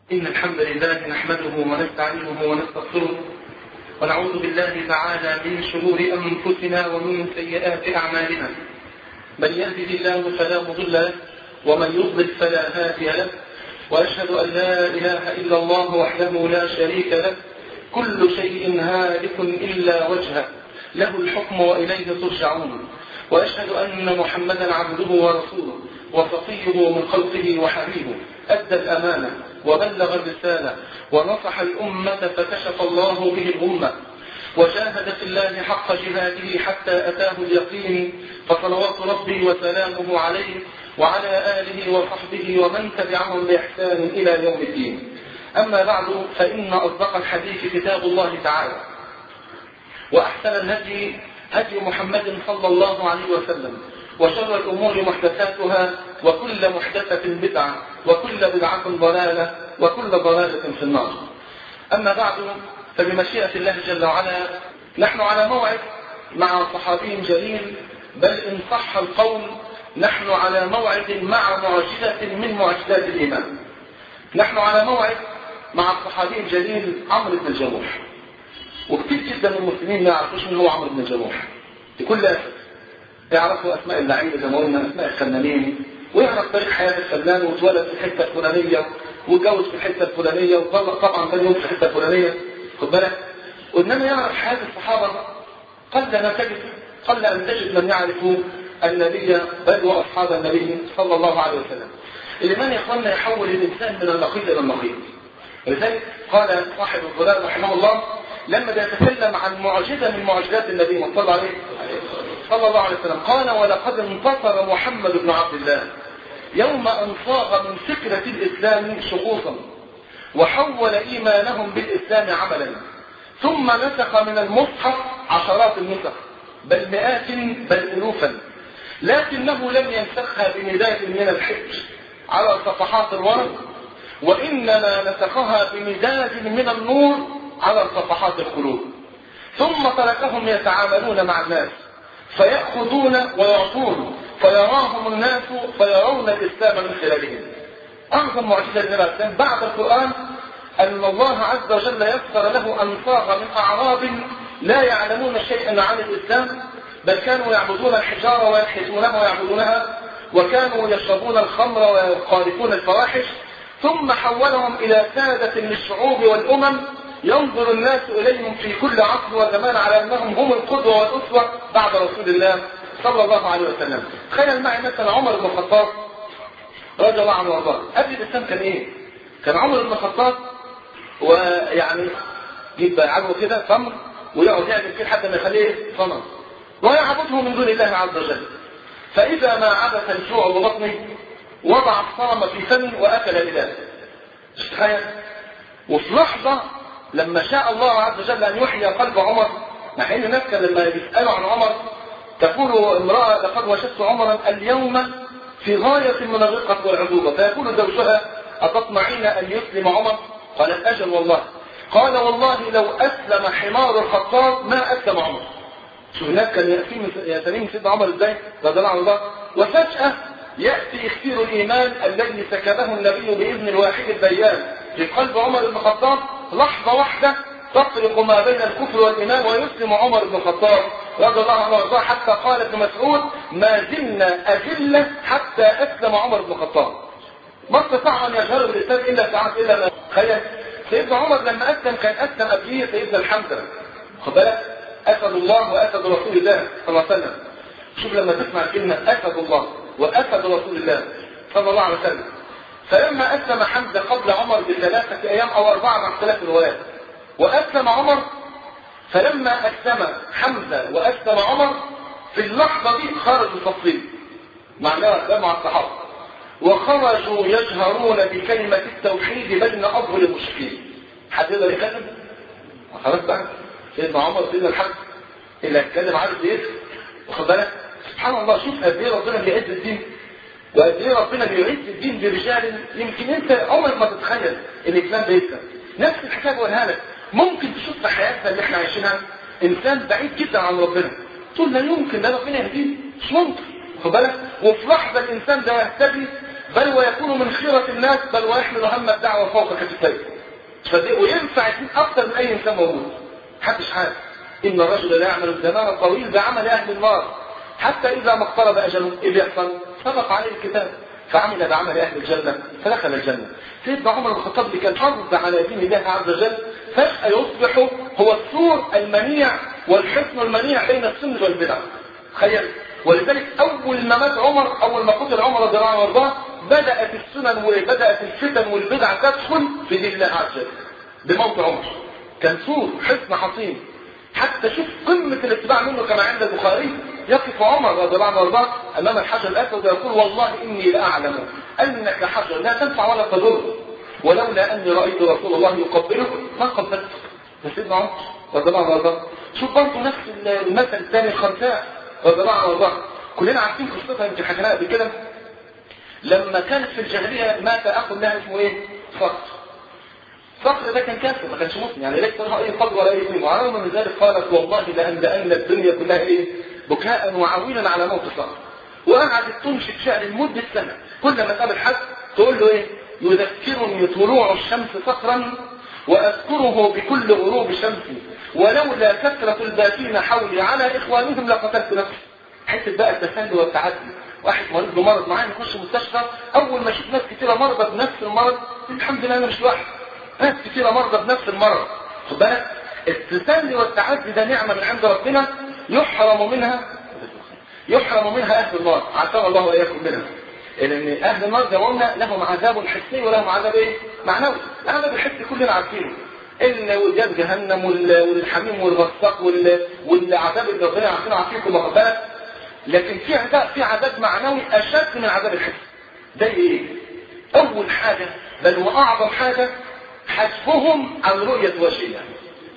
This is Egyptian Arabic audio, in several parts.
إن الحمد لله نحمده ونستعينه ونستغفره ونعوذ بالله تعالى من شرور أنفسنا ومن سيئات أعمالنا من يهده الله فلا مضل له ومن يضلل فلا هادي له وأشهد أن لا إله إلا الله وحده لا شريك له كل شيء هالك إلا وجهه له الحكم وإليه ترجعون وأشهد أن محمدا عبده ورسوله وصفيه من خلقه وحبيبه أدى الأمانة وبلغ الرسالة ونصح الأمة فكشف الله به الأمة وجاهد في الله حق جهاده حتى أتاه اليقين فصلوات ربي وسلامه عليه وعلى آله وصحبه ومن تبعهم بإحسان إلى يوم الدين أما بعد فإن أصدق الحديث كتاب الله تعالى وأحسن الهدي هدي محمد صلى الله عليه وسلم وشر الأمور محدثاتها وكل محدثة بدعة وكل بدعة ضلالة وكل ضلالة في النار أما بعد فبمشيئة الله جل وعلا نحن على موعد مع صحابي جليل بل إن صح القول نحن على موعد مع معجزة من معجزات الإيمان نحن على موعد مع الصحابي الجليل عمرو بن الجموح وكثير جدا من المسلمين ما يعرفوش من هو عمرو بن الجموح بكل أسف يعرفوا أسماء اللعيبة زي ما قلنا أسماء الفنانين ويعرف تاريخ حياة الفنان واتولد في الحتة الفلانية واتجوز في الحتة الفلانية وطلق طبعا ثاني يوم في الحتة الفلانية خد بالك وإنما يعرف حياة الصحابة قل ما تجد قل أن تجد من يعرف النبي بل وأصحاب النبي صلى الله عليه وسلم الإيمان يا إخواننا يحول الإنسان من النقيض إلى النقيض ولذلك قال صاحب الظلال رحمه الله لما يتكلم عن معجزة من معجزات النبي صلى الله عليه صلى الله عليه وسلم قال ولقد انتصر محمد بن عبد الله يوم أن صاغ من فكرة الإسلام شخوصا وحول إيمانهم بالإسلام عملا ثم نسخ من المصحف عشرات النسخ بل مئات بل ألوفا لكنه لم ينسخها بمداد من الحج على صفحات الورق وإنما نسخها بمداد من النور على صفحات القلوب ثم تركهم يتعاملون مع الناس فيأخذون ويعطون فيراهم الناس فيرون الإسلام من خلالهم أعظم معجزة للنبي عليه بعد القرآن أن الله عز وجل يسر له أن صاغ من أعراب لا يعلمون شيئا عن الإسلام بل كانوا يعبدون الحجارة وينحتونها ويعبدونها وكانوا يشربون الخمر ويقارفون الفواحش ثم حولهم إلى سادة للشعوب والأمم ينظر الناس إليهم في كل عصر وزمان على أنهم هم القدوة والأسوة بعد رسول الله صلى الله عليه وسلم تخيل معي مثلا عمر بن الخطاب رضي الله عنه وارضاه قبل الإسلام كان إيه؟ كان عمر بن الخطاب ويعني يجيب عجوه كده تمر ويقعد يعمل كده حتى ما يخليه صنم ويعبده من دون الله عز وجل فإذا ما عبث الجوع ببطنه وضع الصنم في فمه وأكل إله تخيل وفي لحظة لما شاء الله عز وجل أن يحيي قلب عمر مع أن الناس كان لما بيسألوا عن عمر تقول امرأة لقد وجدت عمرا اليوم في غاية من الرقة والعذوبة فيقول زوجها أتطمعين أن يسلم عمر قالت أجل والله قال والله لو أسلم حمار الخطاب ما أسلم عمر شوف الناس كان يأتي يتمين سيدنا عمر ازاي رضي الله عنه وفجأة يأتي اختير الإيمان الذي سكبه النبي بإذن الواحد البيان في قلب عمر بن الخطاب لحظة واحدة تفرق ما بين الكفر والإيمان ويسلم عمر بن الخطاب رضي الله عنه وارضاه حتى قال ابن مسعود ما زلنا أذلة حتى أسلم عمر بن الخطاب ما استطاع أن يجهر بالإسلام إلا ساعات إلا ما تخيل سيدنا عمر لما أسلم كان أسلم قبليه سيدنا الحمزة خد بالك أسد الله وأسد رسول الله صلى الله عليه وسلم شوف لما تسمع كلمة أسد الله وأسد رسول الله صلى الله عليه وسلم فلما أسلم حمزة قبل عمر بثلاثة أيام أو أربعة مع اختلاف الروايات وأسلم عمر فلما أسلم حمزة وأسلم عمر في اللحظة دي خرج التفصيل معناها مع الصحابة وخرجوا يجهرون بكلمة التوحيد بين أظهر المشركين حد يقدر يتكلم؟ خلاص بقى سيدنا عمر سيدنا الحق اللي هيتكلم عارف ايه واخد بالك سبحان الله شوف قد ايه ربنا بيعز الدين وقد ايه ربنا بيعز الدين برجال يمكن انت عمرك ما تتخيل ان الاسلام ده يكسب نفس الحكايه بقولها لك ممكن تشوف في حياتنا اللي احنا عايشينها انسان بعيد جدا عن ربنا تقول لا يمكن ده ربنا يهديه مش ممكن خد بالك وفي لحظه الانسان ده يهتدي بل ويكون من خيرة الناس بل ويحمل هم الدعوة فوق كتفيه فدي وينفع يكون أكثر من أي إنسان موجود محدش عارف إن الرجل لا يعمل الزمان الطويل بعمل أهل النار حتى إذا ما اقترب أجله إيه بيحصل؟ سبق عليه الكتاب فعمل بعمل أهل الجنة فدخل الجنة سيدنا عمر بن الخطاب اللي كان حرب على دين الله عز وجل فجأة يصبح هو السور المنيع والحصن المنيع بين السنة والبدع تخيل ولذلك أول ما مات عمر أول ما قتل عمر رضي الله عنه وارضاه بدأت السنن وبدأت الفتن والبدع تدخل في دين الله عز وجل بموت عمر كان سور حصن حصين حتى شوف قمة الاتباع منه كما عند البخاري يقف عمر رضي الله عنه وارضاه امام الحجر الاسود ويقول والله اني لاعلم انك حجر لا تنفع ولا تضر ولولا اني رايت رسول الله يقبلك ما قبلتك سيدنا عمر رضي الله عنه وارضاه شوف برضه نفس المثل الثاني الخنساء رضي الله عنه وارضاه كلنا عارفين قصتها يمكن حكيناها قبل كده لما كانت في الجاهليه مات اخ لها اسمه ايه؟ صقر صقر ده كان كافر ما كانش مسلم يعني ليس له اي قدر ولا اي قيمه وعلى من ذلك قالت والله لأملأن الدنيا كلها ايه؟ بكاء وعويلا على موت صقر وقعدت تنشد شعر لمده سنه كل ما تقابل حد تقول له ايه؟ يذكرني طلوع الشمس صقرا واذكره بكل غروب شمسي ولولا كثرة الباكين حولي على اخوانهم لقتلت نفسي حته بقى التسلي والتعدي واحد مريض بمرض معين يخش مستشفى اول ما يشوف ناس كثيره مرضى بنفس المرض الحمد لله انا مش لوحدي ناس كثيره مرضى بنفس المرض خد بالك التسلي والتعدي ده نعمه من عند ربنا يحرم منها يحرم منها اهل النار عافانا الله واياكم منها لان اهل النار زي ما قلنا لهم عذاب حسي ولهم عذاب ايه؟ معنوي العذاب الحسي كلنا عارفينه ان وجاد جهنم والحميم والغساق والعذاب اللي ربنا عارفينه عارفينكم واخد بالك لكن في عذاب في عذاب معنوي اشد من العذاب الحسي ده ايه؟ اول حاجه بل واعظم حاجه حسبهم عن رؤيه وجه الله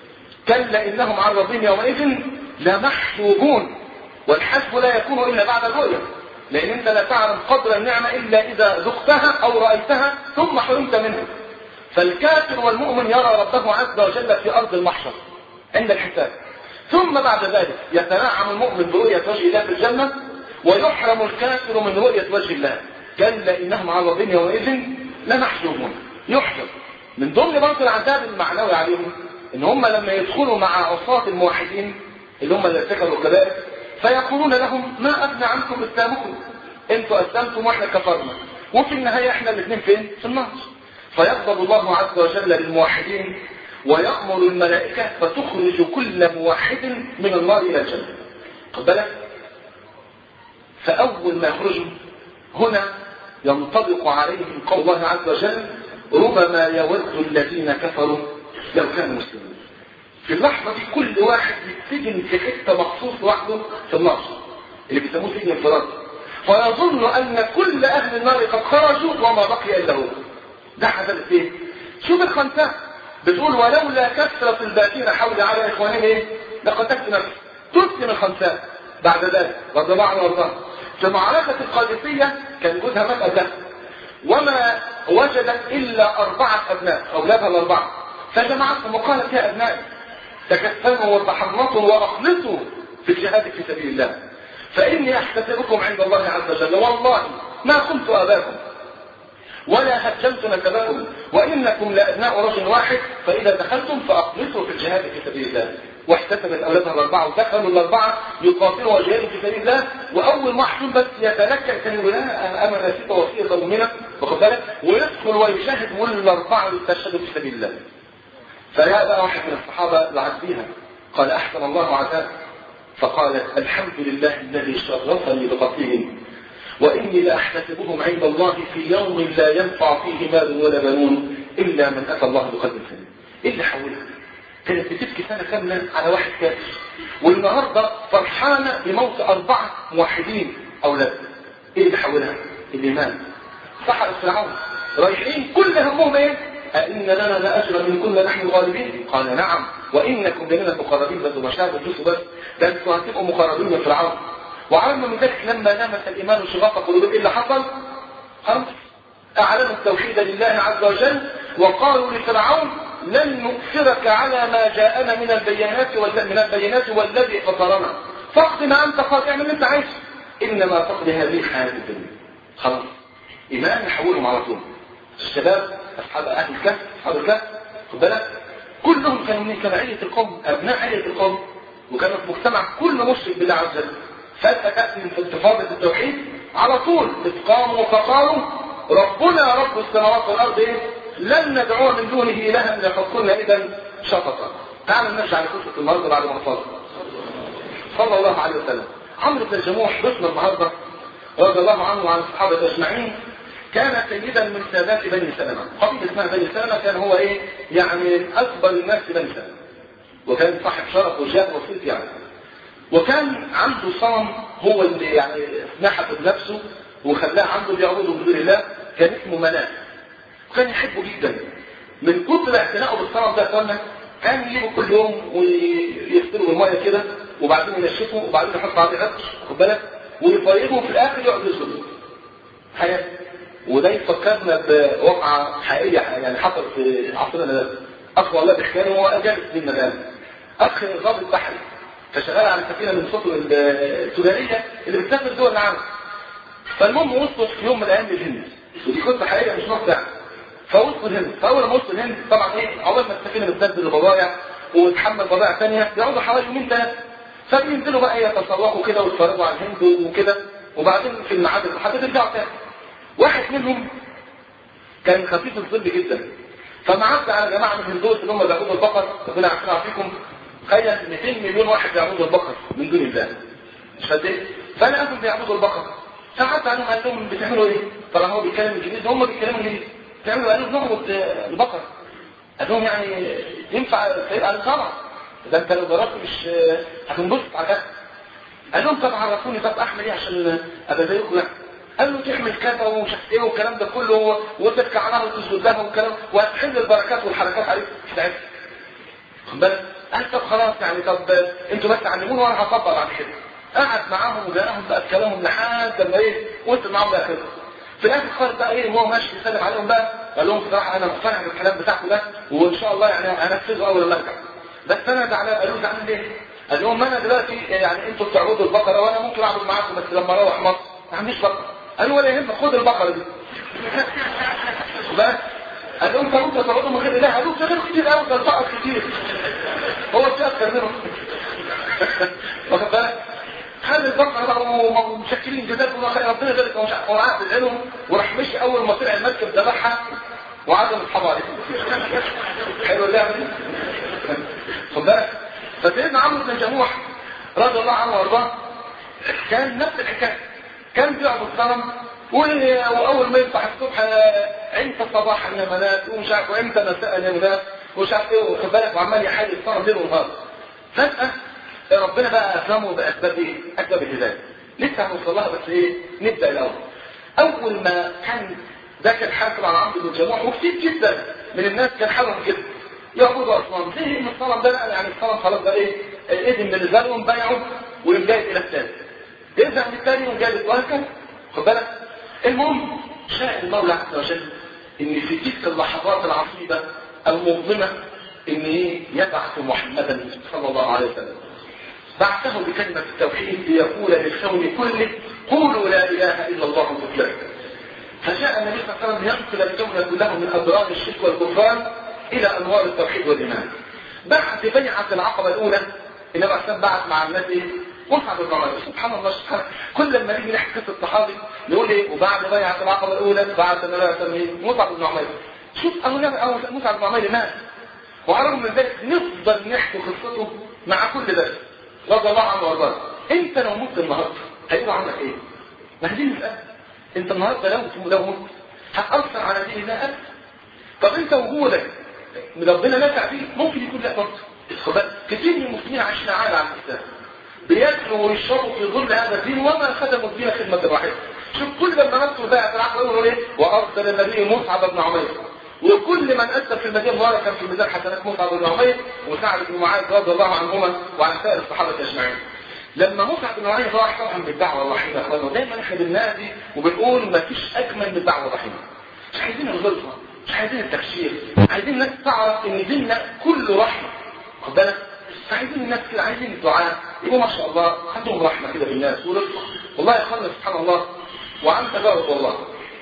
كلا انهم عن ربهم يومئذ لمحجوبون والحسب لا يكون الا بعد الرؤيه لان انت لا تعلم قدر النعمه الا اذا ذقتها او رايتها ثم حرمت منها فالكافر والمؤمن يرى ربه عز وجل في ارض المحشر عند الحساب ثم بعد ذلك يتنعم المؤمن برؤيه وجه الله في الجنه ويحرم الكافر من رؤيه وجه الله كلا انهم عن ربهم يومئذ لمحجوبون يحجب من ضمن برضه العذاب المعنوي عليهم ان هم لما يدخلوا مع عصاة الموحدين اللي هم اللي ارتكبوا الكبائر فيقولون لهم ما اغنى عنكم اسلامكم انتوا اسلمتم واحنا كفرنا وفي النهايه احنا الاثنين فين؟ في النار فيغضب الله عز وجل للموحدين ويأمر الملائكة فتخرج كل موحد من النار إلى الجنة خد بالك فأول ما يخرجوا هنا ينطبق عليهم قول الله عز وجل ربما يود الذين كفروا لو كانوا مسلمين في اللحظة دي كل واحد يتسجن في حتة مخصوص لوحده في النار اللي بيسموه سجن انفراد فيظن أن كل أهل النار قد خرجوا وما بقي إلا هو ده عذاب ايه؟ شوف الخنساء بتقول ولولا كثرة الباكين حول على إخوانهم إيه؟ لقتلت نفسي تسلم الخنساء بعد ذلك رضي الله عنه وارضاه في معركة القادسية كان جوزها مات أبناء وما وجدت إلا أربعة أبناء أولادها الأربعة فجمعتهم وقالت يا أبنائي تكفنوا وتحرطوا وأخلصوا في الجهاد في سبيل الله فإني أحتسبكم عند الله عز وجل والله ما كنت أباكم ولا هجمت نسبكم وإنكم لأبناء رجل واحد فإذا دخلتم فأخلصوا في الجهاد في سبيل الله واحتسبت أولادها الأربعة ودخلوا الأربعة يقاتلوا ويجاهدوا في سبيل الله وأول واحد بس يتنكر كان يقول لا أنا نسيت وصية مؤمنة واخد بالك ويدخل ويشاهد والأربعة يستشهدوا في سبيل الله فجاء بقى واحد من الصحابة العزيها قال أحسن الله عزاك فقال الحمد لله الذي شرفني بقتلهم وإني لأحتسبهم عند الله في يوم لا ينفع فيه مال ولا بنون إلا من أتى الله بقلب سليم إيه اللي حولها؟ كانت بتبكي سنة كاملة على واحد كافر والنهاردة فرحانة بموت أربعة موحدين أولاد إيه اللي حولها؟ الإيمان سحر فرعون رايحين كل همهم إيه؟ أئن لنا لأجرا إن كنا نحن الغالبين؟ قال نعم وإنكم لمن المقربين بس مشاهد الجسد بس ده أنتوا هتبقوا مقربين من فرعون وعلم من ذلك لما لمس الإيمان شغاف قلوبهم إيه اللي حصل؟ خلاص أعلنوا التوحيد لله عز وجل وقالوا لفرعون لن نؤثرك على ما جاءنا من البينات من البينات والذي فطرنا فاقض ما أنت قاضي اعمل اللي أنت عايزه إنما تقضي هذه الحياة الدنيا خلاص إمام يحولهم على طول الشباب أصحاب أهل الكهف أصحاب الكهف خد بالك كلهم كانوا من تبعية القوم أبناء عيلة القوم وكانوا في مجتمع كل مشرك بالله عز وجل فجأة تأتي في انتفاضة التوحيد على طول اتقاموا فقالوا ربنا رب السماوات والأرض إيه؟ لن ندعو من دونه إلها لحكمنا إذا شططا تعالوا نرجع لقصة النهارده بعد ما فاضل صلى الله عليه وسلم عمرو بن الجموح ضيفنا النهارده رضي الله عنه وعن الصحابة أجمعين كان سيدا من سادات بني سلمة قبيلة اسمها بني سلمة كان هو ايه يعني من اكبر الناس في بني سلمة وكان صاحب شرف وجاه وصيت يعني وكان عنده صنم هو اللي يعني نحته بنفسه وخلاه عنده بيعبده من دون الله كان اسمه مناه وكان يحبه جدا من كتر اعتنائه بالصنم ده كان كان يجيبه كل يوم ويغسله بالميه كده وبعدين ينشفه وبعدين يحط عليه عطر خد بالك ويطيبه وفي الاخر يقعد يسجد حياته وده يفكرنا بواقعة حقيقية يعني حصل في عصرنا ده أخ والله بإحكام هو جالس من الآن أخ ضابط بحري فشغال على سفينة من السفن التجارية اللي بتسافر دول العالم فالمهم وصلوا في يوم من الأيام للهند ودي قصة حقيقية مش نقطة فوصلوا الهند فأول ما وصلوا الهند طبعا إيه أول ما السفينة بتنزل البضائع وتحمل بضائع ثانية يقعدوا حوالي يومين ثلاثة فبينزلوا بقى يتسوقوا كده ويتفرجوا على الهند وكده وبعدين في الميعاد المحدد يرجعوا تاني واحد منهم كان خفيف الظل جدا فمعدى على جماعه من الهندوس اللي هم بيعبدوا البقر ربنا يعافينا فيكم تخيل 200 مليون واحد بيعبدوا البقر من دون الله مش قد ايه؟ فانا قبل بيعبدوا البقر فقعدت عليهم قال لهم بتعملوا ايه؟ طبعا هو بيتكلم انجليزي هم بيتكلموا انجليزي بتعملوا قالوا بنعبد البقر قال لهم يعني ينفع قال طبعا ده انت لو جربت مش هتنبسط على الاخر قال لهم طب عرفوني طب اعمل ايه عشان ابقى زيكم يعني قال له تعمل كذا ومش عارف ايه والكلام ده كله وتركع عنها وتسجد لها والكلام وهتحل البركات والحركات عليك بتاعتها خد بالك قال طب خلاص يعني طب انتوا بس علموني وانا هطبق بعد كده قعد معاهم وجاءهم بقى بكلامهم لحد لما ايه وصل معاهم لاخره في الاخر خالص بقى ايه وهو ماشي يسلم عليهم بقى قال لهم بصراحه انا مقتنع بالكلام بتاعكم ده وان شاء الله يعني هنفذه اول ما ارجع بس انا زعلان قالوا زعلان ليه؟ قال لهم انا دلوقتي يعني انتوا بتعبدوا البقره وانا ممكن اعبد معاكم بس لما اروح مصر ما عنديش بقره قالوا ولا يهمك خد البقره دي بس قال لهم طب انت تعبدوا من غير اله قالوا ده غير كتير قوي ده البقر كتير هو في اكتر منهم واخد بالك خد البقره بقى ومشكلين جزاكم الله خير ربنا يبارك ومش عارف وقعد يدعيلهم وراح مشي اول ما طلع المركب ذبحها وعدم الحضاري حلو اللعبه دي خد بالك فسيدنا عمرو بن جموح رضي الله عنه وارضاه كان نفس الحكايه كان بيعبد صنم واول ما يصبح الصبح امتى صباحا يا منات ومش عارف وامتى مساء يا منات ومش عارف ايه واخد بالك وعمال يحل الصنم ليل ونهار فجاه ربنا بقى افهمه باسباب ايه؟ اسباب الهدايه لسه هنوصل لها بس ايه؟ نبدا الاول اول ما كان ده كان حاصل على عمرو بن جموح وكتير جدا من الناس كان حالهم كده يعبدوا اصنام زي ان الصنم ده يعني الصنم خلاص بقى ايه؟ الاذن بالنسبه لهم بايعوا والجاي الى الثاني يرجع للثاني وجالس وهكذا خد بالك المهم شاء المولى عز وجل ان في تلك اللحظات العصيبه المظلمه ان ايه يبعث محمدا صلى الله عليه وسلم بعثه بكلمه التوحيد ليقول للكون كله قولوا لا اله الا الله تفلحوا فجاء النبي صلى الله عليه وسلم ينقل الكون كله من اضرار الشرك والكفران الى انوار التوحيد والايمان بعد بيعه العقبه الاولى النبي صلى الله عليه وسلم بعث مع الناس ايه مصعب بن عمير سبحان الله سبحان كل لما نيجي نحكي قصه الصحابي نقول ايه وبعد بيعه العقبه الاولى بعد النبي صلى الله عليه وسلم مصعب بن عمير شوف اهو او مصعب بن عمير مات وعلى الرغم من ذلك نفضل نحكي قصته مع كل ده رضي الله عنه وارضاه انت لو مت النهارده هيبقى عندك ايه؟ ما هي دي المساله انت النهارده لو لو مت هتاثر على دين الله ابدا طب انت وجودك ربنا نفع فيه ممكن يكون لا برضه كتير من المسلمين عايشين عالة على الاسلام بياكلوا ويشربوا في ظل هذا الدين وما خدموا الدين خدمة واحدة شوف كل لما نصروا بقى في العقل يقولوا ايه وارسل النبي مصعب بن عمير وكل من اسلم في المدينه المباركه كان في ميزان حسنات مصعب بن عمير وسعد بن معاذ رضي الله عنهما وعن سائر الصحابه اجمعين لما مصعب بن عمير راح طبعا بالدعوه الرحيمه يا اخوانا ودايما احنا بننادي وبنقول ما فيش اجمل من الدعوه الرحيمه مش عايزين الغلطه مش عايزين التكشير عايزين الناس تعرف ان ديننا كله رحمه خد بالك عايزين الناس كده عايزين الدعاء يبقوا ما شاء الله عندهم رحمه كده بالناس ورفق والله يا اخوانا سبحان الله وعن تجارب والله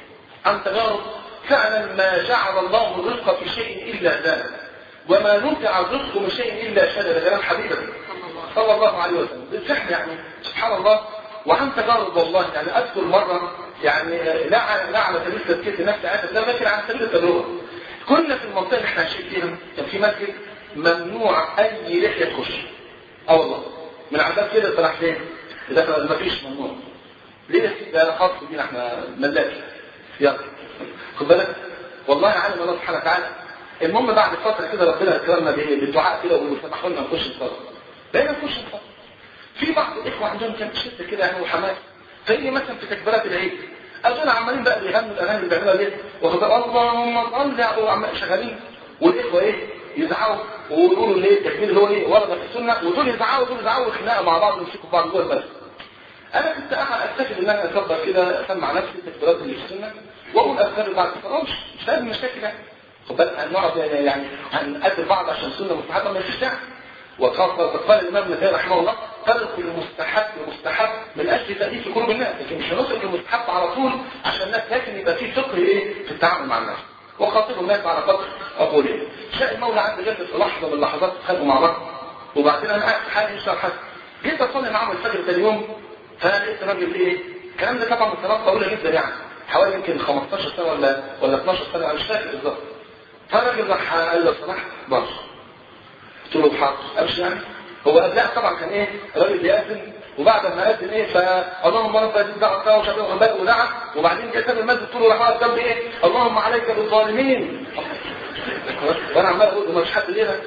عن تجارب فعلا ما جعل الله الرزق في شيء الا زاد وما نزع الرزق من شيء الا شدد كلام حبيبنا صلى الله عليه وسلم بالفعل يعني سبحان الله وعن تجارب والله يعني اذكر مره يعني لا على لا على سبيل تذكير نفسي عايز لا لكن على سبيل التجربه كنا في المنطقه اللي احنا عايشين فيها كان في مسجد ممنوع اي لحيه تخش اه والله من عذاب كده طلع فين؟ ده ما فيش ممنوع ليه ده خاص بينا احنا ملاك يلا خد بالك والله عالم الله سبحانه وتعالى المهم بعد فتره كده ربنا اكرمنا بالدعاء كده وسمحوا لنا نخش الصلاه بقينا نخش الصلاه في بعض الاخوه عندهم كان شده كده يعني وحماس فيجي مثلا في تكبيرات العيد اظن عمالين بقى بيغنوا الاغاني اللي بيعملوها دي واخد اللهم صل وعمال شغالين والاخوه ايه يزعقوا ويقولوا ايه التكبير اللي هو ايه ورد في السنه ودول يزعقوا ودول يزعقوا خناقه مع بعض ويمسكوا بعض جوه المسجد انا كنت اكتشف ان انا اكبر كده اسمع نفسي التكبيرات اللي في السنه واقول اذكار بعد الصلاه مش مش لازم مشاكل يعني خد بالك هنقعد يعني هنقدر بعض عشان السنه مستحبه ما فيش داعي وخاصة قال الإمام ابن تيمية رحمه الله فرق المستحب المستحب من أجل تأليف قلوب الناس لكن مش هنوصل للمستحب على طول عشان الناس لكن يبقى في فقه إيه في التعامل مع الناس وخاطبوا الناس على قدر أقولهم شاء المولى عز وجل في لحظة من اللحظات اتخانقوا مع بعض وبعدين أنا قاعد في حالي إن شاء الله جيت أصلي معاهم الفجر ثاني يوم فلقيت راجل إيه الكلام ده طبعا من سنوات طويلة جدا يعني حوالي يمكن 15 سنة ولا ولا 12 سنة أنا مش فاكر بالظبط فالراجل راح قال له صلاح بره قلت له بحق امشي يعني هو قبلها طبعا كان ايه راجل بيأذن وبعد ما أذن ايه فاللهم رب هذه الدعوه وشبه وغباء ودعا وبعدين جه ساب المسجد طول راح واقف جنبي ايه اللهم عليك بالظالمين وانا عمال اقول ما فيش حد لينا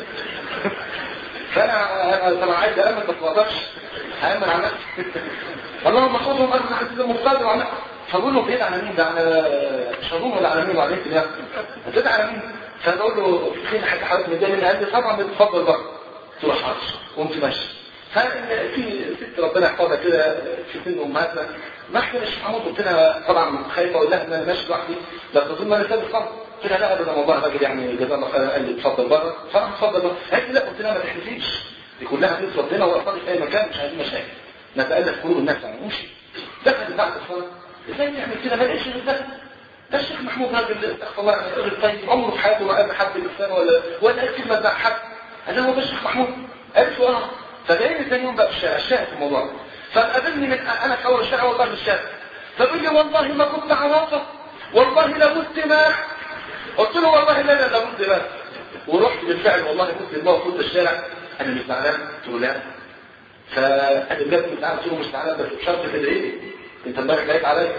فانا انا عايز امن بس ما اقدرش هامن على نفسي اللهم خذهم اجر حديث المقتدر وعلى فبقول له بيد على مين ده على شاروم ولا على مين وعلى انت يا بيد على مين فبقول له فين حاجه حضرتك مداني من قال لي طبعا بتفضل بره قلت له حاضر قمت ماشي ففي ست ربنا يحفظها كده في سن امهاتنا ما احنا مش محمود قلت لها طبعا خايفه اقول لها ان انا ماشي لوحدي لا تظن انا سابق خالص قلت لها لا ابدا والله الراجل يعني جزاه الله خيرا قال لي اتفضل بره فانا اتفضل بره قالت لي لا قلت لها ما تحلفيش دي كلها بيت ربنا واصلي في اي مكان مش عايزين مشاكل نتالف قلوب الناس يعني امشي دخل بعد الصلاه ازاي نعمل كده ما لقيتش غير ده ده الشيخ محمود راجل استغفر الله راجل طيب عمره في حياته ما قابل حد بلسان ولا ولا قال كلمه تضحك حد قال هو ده الشيخ محمود قالت له اه فجايني ثاني يوم بقى في الشارع الشاهد في الموضوع فقابلني من انا في اول الشارع والله في الشارع فبيقول لي والله ما كنت عرافه والله لابد ما قلت له والله لا لا لابد ما ورحت بالفعل والله كنت ما كنت الشارع انا مش زعلان قلت له لا فقال لي بجد مش زعلان قلت له مش زعلان بس بشرط تدعي لي انت امبارح جايب عليا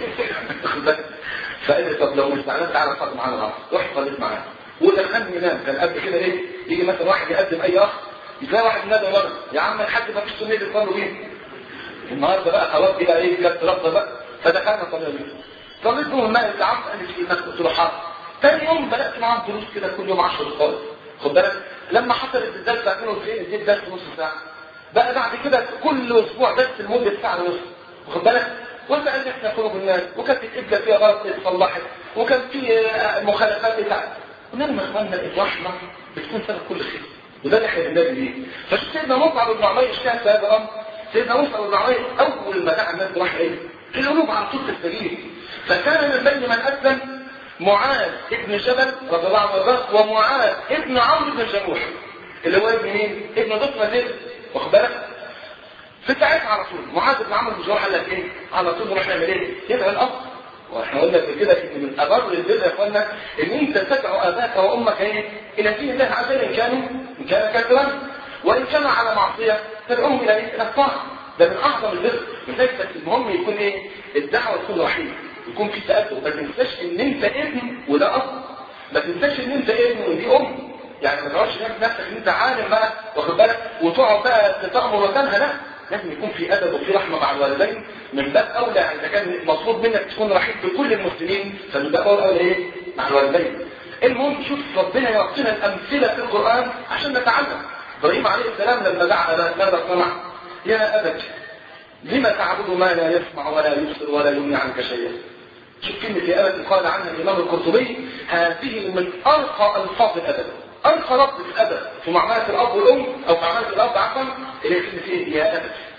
فقال لي طب لو مش زعلان تعالى صلي معانا العصر رحت صليت معاه ودخلني ينام كان قبل كده ايه يجي مثلا واحد يقدم اي اخ يلاقي واحد نادى ورا يا عم الحاج ما فيش سنه تصلوا بيه النهارده بقى خلاص كده ايه جت رفضه بقى فدخلنا صلينا بيه صليت بهم الماء اللي عم قال لي في الناس قلت له حاضر تاني يوم بدات معاهم دروس كده كل يوم 10 دقائق خد بالك لما حصلت الدرس بتاع 92 اديت درس نص ساعه بقى بعد كده كل اسبوع درس لمده ساعه ونص واخد بالك وسألنا احنا قلوب الناس وكانت القبلة فيها غلط اتصلحت وكان في مخالفات بتاع قلنا لهم يا اخوانا الرحمة بتكون سبب كل خير وده اللي احنا بننادي بيه فشوف سيدنا مصعب بن عمير اشتهى في هذا الامر سيدنا مصعب بن عمير اول ما دعا الناس راح ايه؟ القلوب على طول تستجيب فكان من بين من اسلم معاذ ابن جبل رضي الله عنه وارضاه ومعاذ ابن عمرو بن الجموح اللي هو ابن مين؟ ابن ضفنا زيد واخد بالك؟ في ساعتها على طول معاذ بن عمرو بن جموح قال لك ايه؟ على طول نروح نعمل ايه؟ يدعي الاب واحنا قلنا في كده ان من ابر البر يا اخوانا ان انت تدعو اباك وامك ايه؟ الى دين الله عز وجل ان كانوا ان كان كافرا وان كان على معصيه تدعوهم الى ايه؟ الى الطاعه ده من اعظم البر لذلك بس المهم يكون ايه؟ الدعوه تكون رحيمه يكون في تأدب ما تنساش ان انت ابن وده اب ما تنساش ان انت ابن ودي ام يعني ما تقعدش نفسك ان انت عالم بقى واخد بالك وتقعد بقى تامر وتنهى لا لازم يكون في ادب وفي رحمه مع الوالدين من باب اولى اذا كان مطلوب منك تكون رحيم بكل المسلمين فمن باب اولى ايه؟ مع الوالدين. المهم شوف ربنا يعطينا الامثله في القران عشان نتعلم. ابراهيم عليه السلام لما دعا ماذا صنع؟ يا ابت لما تعبد ما لا يسمع ولا يبصر ولا يغني عنك شيئا. شوف كلمه يا ابت قال عنها الامام القرطبي هذه من ارقى الفاظ الادب. أرقى لفظ في الأدب في معاملة الأب والأم أو معاملة الأب عفوا اللي هي كلمة إيه؟ يا أبت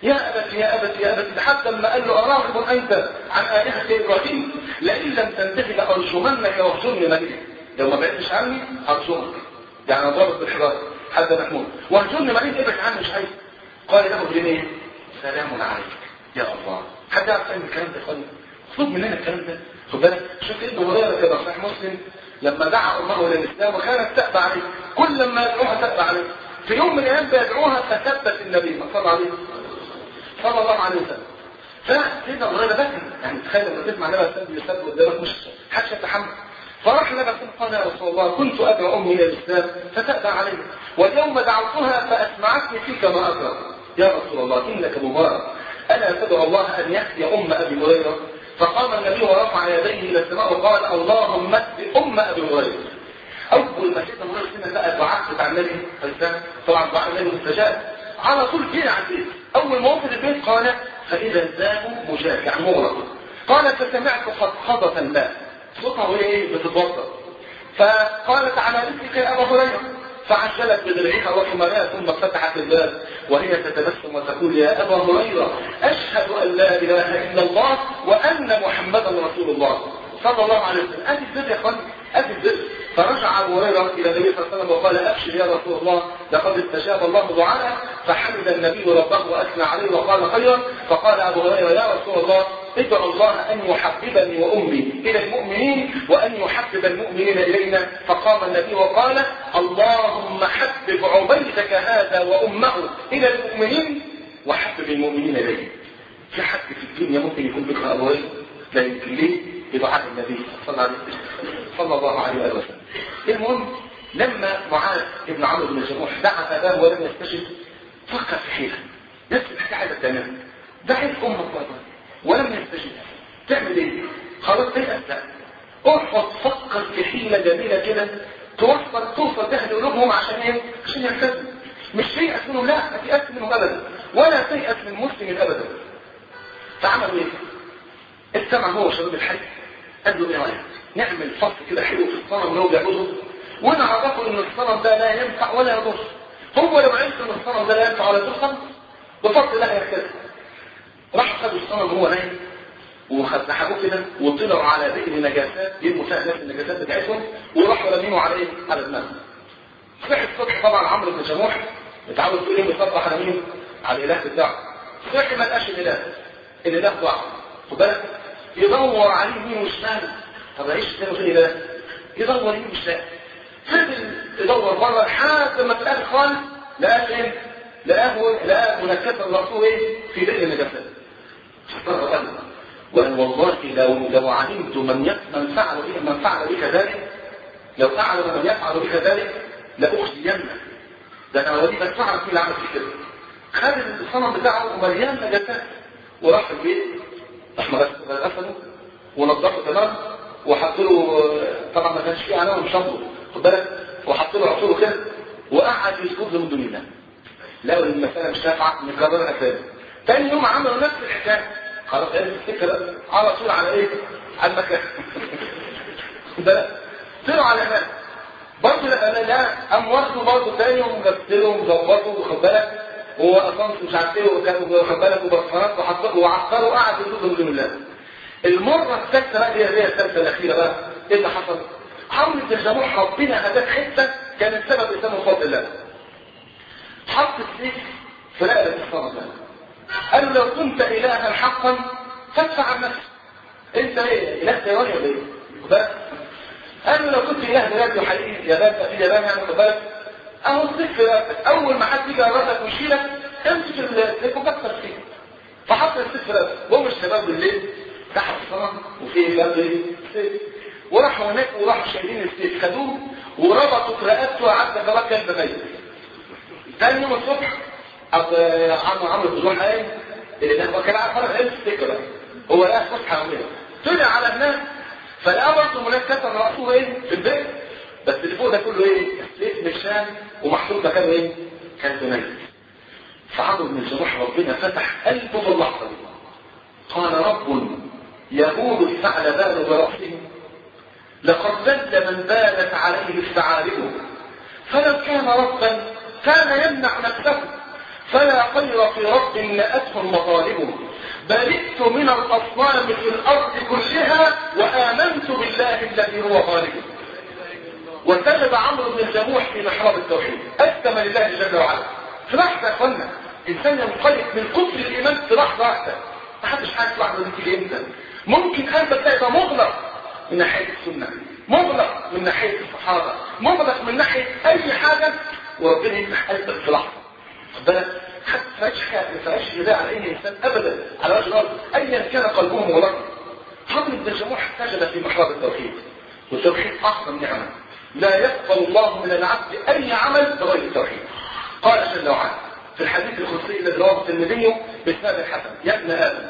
يا أبت يا أبت يا أبت لحد لما قال له أراغب أنت عن آلهة إبراهيم لئن لم تنتهي لأرجمنك واهجرني مليا لو ما بعدتش عني أرجمك يعني ضرب بالحجارة حتى محمود واهجرني مليا ابعد عني مش عايز قال له ابن سلام عليك يا الله حد يعرف فاهم الكلام ده يا اخواني خذ مننا الكلام ده خد بالك شوف ابن هريره كده صحيح مسلم لما دعا امه الى الاسلام وكانت تأبى عليه كل لما يدعوها تأبى عليه في يوم من الايام بيدعوها فثبت النبي صلى الله عليه صلى الله عليه وسلم فسيدنا ابو هريره بكى يعني تخيل لما تسمع النبي صلى الله عليه وسلم قدامك مش حدش يتحمل فراح النبي قال يا رسول الله كنت ادعو امي الى الاسلام فتأبى علي واليوم دعوتها فاسمعتني فيك ما اكره يا رسول الله انك مبارك الا تدعو الله ان يهدي ام ابي هريره فقام النبي ورفع يديه الى السماء وقال اللهم اهد ام ابي هريره اول ما سيدنا هريره سمع بقى الدعاء بتاع النبي طبعا دعاء النبي مستجاب على طول جه على البيت اول ما وصل البيت قال فاذا الباب مجاب يعني مغلق قال فسمعت خطخضه الماء صوتها ايه بتتوضا فقالت على رزقك يا ابا هريره فعجلت بدرعها وحملها ثم فتحت الباب وهي تتبسم وتقول يا ابا هريره اشهد ان لا اله الا الله وان محمدا رسول الله صلى الله عليه وسلم ادي البر يا اخواني ادي البر فرجع ابو هريره الى النبي صلى الله عليه وسلم وقال ابشر يا رسول الله لقد استجاب الله دعاءه فحمد النبي ربه واثنى عليه وقال خيرا فقال ابو هريره يا رسول الله ادعو الله ان يحببني وامي الى المؤمنين وان يحبب المؤمنين الينا فقام النبي وقال اللهم حبب عبيدك هذا وامه الى المؤمنين وحبب المؤمنين اليه في حد في الدنيا ممكن يكون بكره ابو هريره لا يمكن ليه بدعاء النبي صلى الله عليه وسلم صلى الله عليه وسلم المهم لما معاذ ابن عمرو بن الجموح دعا اباه ولم يستجب فكر في حيله نفس الحكايه عايزه تعملها دعيت امك بابا ولم يستجب تعمل ايه؟ خلاص تيأس لا اقعد فكر في حيله جميله كده توصل توصل بها لقلوبهم عشان ايه؟ عشان يلتزموا مش تيأس منهم لا ما تيأس منهم ابدا ولا تيأس من مسلم ابدا فعملوا ايه؟ استمع هو شباب الحي قال له ايه رايك؟ نعمل فصل كده حلو في الصنم اللي هو بيعبده ونعرفه ان الصنم ده لا ينفع ولا يضر هو لو عرف ان الصنم ده لا ينفع ولا يضر خلاص بفضل الله يرتد راح خدوا الصنم وهو نايم وسحبوه كده وطلعوا على بئر نجاسات يرموا فيها الناس النجاسات بتاعتهم وراحوا رمينه على ايه؟ على دماغه. صحي الصبح طبعا عمرو بن جموح متعود كل يوم يصبح على مين؟ على الاله بتاعه. صحي ما لقاش الاله. الاله ضاع. خد بالك؟ يدور عليه يمين وشمال. طب اعيش تاني فين الاله؟ يدور يمين وشمال. فضل يدور بره لحد ما في الاخر خالص لقاه فين؟ لقاه لقاه منكسا راسه ايه؟ في بئر النجاسات. استغرب قلبه. وأن والله لو لو علمت من من فعل بك من فعل بك ذلك لو أعلم من يفعل بك ذلك لأخزينك ده أنا ولي بس أعرف مين اللي عمل فيك كده خد الصنم بتاعه مليان نجاسات وراح البيت راح غسله ونضفه تمام وحط له طبعا ما كانش فيه علامه شامبو خد بالك وحط له عصوره كده وقعد يسجد له من دون الله لقوا المساله مش نافعه نكررها تاني تاني يوم عملوا نفس الحكايه خلاص ايه الفكرة على طول على ايه على المكان ده طلعوا على هناك برضه لا لا قام واخده برضه تاني ومغسله ومظبطه واخد بالك هو اصلا مش عارف ايه وكان واخد بالك وبرفانات وحطه وعطره وقعد يدوس من دون الله المرة الثالثة بقى دي هي الثالثة الأخيرة بقى ايه اللي حصل؟ عمرو بن الجموح ربنا هداك حتة كانت سبب إسلامه بفضل الله. حط السيف في رقبة الصنم ده. قال له لو كنت إلها حقا فادفع عن نفسك انت ايه اله تيراني ولا ايه بس قال له لو كنت اله بلاد وحقيقي يابان في اليابان يعني خد بالك اهو الصيف في رقبتك اول ما حد يجي يقربك ويشيلك امسك السيف وكسر فيه فحط السيف في رقبتك وهم الشباب بالليل تحت الصنم وفي باب السيف وراحوا هناك وراحوا شايلين السيف خدوه وربطوا في رقبته وعدى خلاص كان ميت تاني يوم الصبح عمرو عمرو بن جوح قايم اللي هو كان عارف خلاص ايه الفكره هو لقى فسحه عامله طلع على هناك فلقى برضه هناك كسر راسه ايه في البيت بس اللي فوق ده كله ايه السيف مش شام ومحطوط مكانه ايه كان ميت فعمرو بن الجموح ربنا فتح قلبه في اللحظه دي قال رب يهود الثعلبان براسه لقد ذل من بالت عليه الثعالب فلو كان ربا كان يمنع نفسه فلا خير في رب نأته المظالم برئت من الأصنام في الأرض كلها وآمنت بالله الذي هو غالب وسجد عمرو بن الجموح في محراب التوحيد أسلم لله جل وعلا في لحظة يا اخوانا إنسان ينقلب من كفر الإيمان في لحظة واحدة ما حدش عارف لحظة دي تيجي إمتى ممكن أنت تلاقي مغلق من ناحية السنة مغلق من ناحية الصحابة مغلق من ناحية أي حاجة وربنا يفتح قلبك في لحظة خد بالك حتى فاش حاجة ما فيهاش جداء على أي إنسان أبدا على وجه الأرض أيا كان قلبه مغلقا عمرو بن الجموح سجد في محراب التوحيد والتوحيد أعظم نعمة لا يقبل الله من العبد أي عمل بغير التوحيد قال جل وعلا في الحديث القدسي الذي رواه الترمذي بإسناد الحسن يا ابن آدم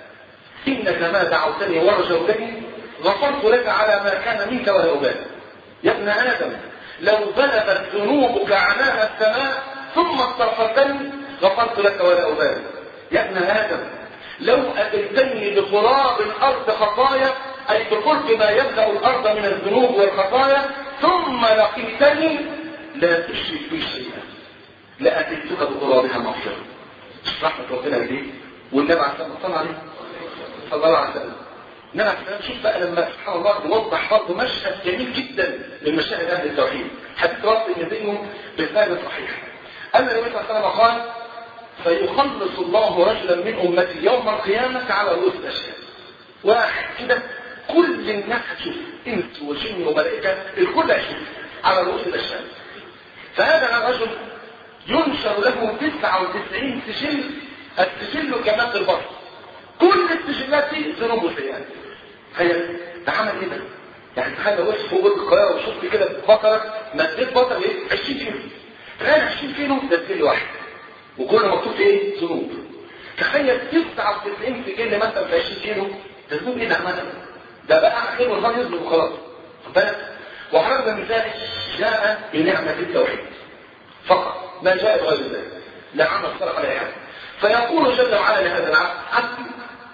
إنك ما دعوتني ورجوتني غفرت لك على ما كان منك ولا أبالي يا ابن آدم لو بلغت ذنوبك عناء السماء ثم استغفرتني غفرت لك ولا أبالي يا ابن آدم لو أتيتني بقراب الأرض خطايا أي بقرب ما يبدأ الأرض من الذنوب والخطايا ثم لقيتني لا تشرك بي شيئا لأتيتك بقرابها مغفرة رحمة ربنا دي والنبي عليه الصلاة والسلام صلى الله عليه وسلم انما شوف بقى لما سبحان الله يوضح برضه مشهد جميل جدا من مشاهد اهل التوحيد حديث راسي يزينه بإسناد صحيح أن النبي صلى الله عليه وسلم قال فيخلص الله رجلا من أمتي يوم القيامة على رؤوس الأشياء واحد كده كل الناس هتشوف انس وجن وملائكة الكل هيشوف على رؤوس الأشياء فهذا الرجل ينشر له 99 سجل السجل كمثل البصر كل السجلات دي ذنوب وسيئات تخيل ده عمل ايه ده؟ يعني تخيل لو وقف فوق القاهره وشفت كده بقره مديت بطل ايه 20 كيلو تخيل 20 كيلو ده سجل واحد وكل مكتوب ايه؟ ذنوب تخيل 99 سجل مثلا في 20 كيلو ده ذنوب ايه ده عملها؟ ده بقى خير والله يظلم وخلاص خد بالك وحرمنا من ذلك جاء بنعمه التوحيد فقط ما جاء بغير ذلك لا عمل صرف على حاجه فيقول جل وعلا لهذا العبد عبدي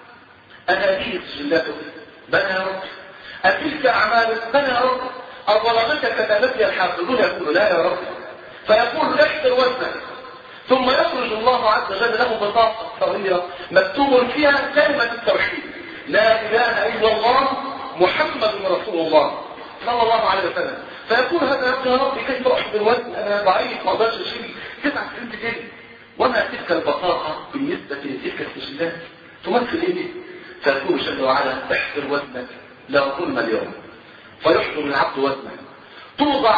أهذه سجلاتك بنى يا رب أتلك أعمالك بنى يا رب أظلمتك كتبتي الحافظون يقول لا يا رب فيقول احسن وزنك ثم يخرج الله عز وجل له بطاقة صغيرة مكتوب فيها كلمة التوحيد لا إله إلا الله محمد رسول الله صلى الله عليه وسلم فيقول هذا يا رب كيف أحب الوزن أنا ضعيف ما أقدرش أشيل 99 كيلو وما تلك البطاقة بالنسبة لتلك السجلات تمثل ايه فيقول جل وعلا احفر وزنك لا ظلم اليوم فيحضر العبد وزنه توضع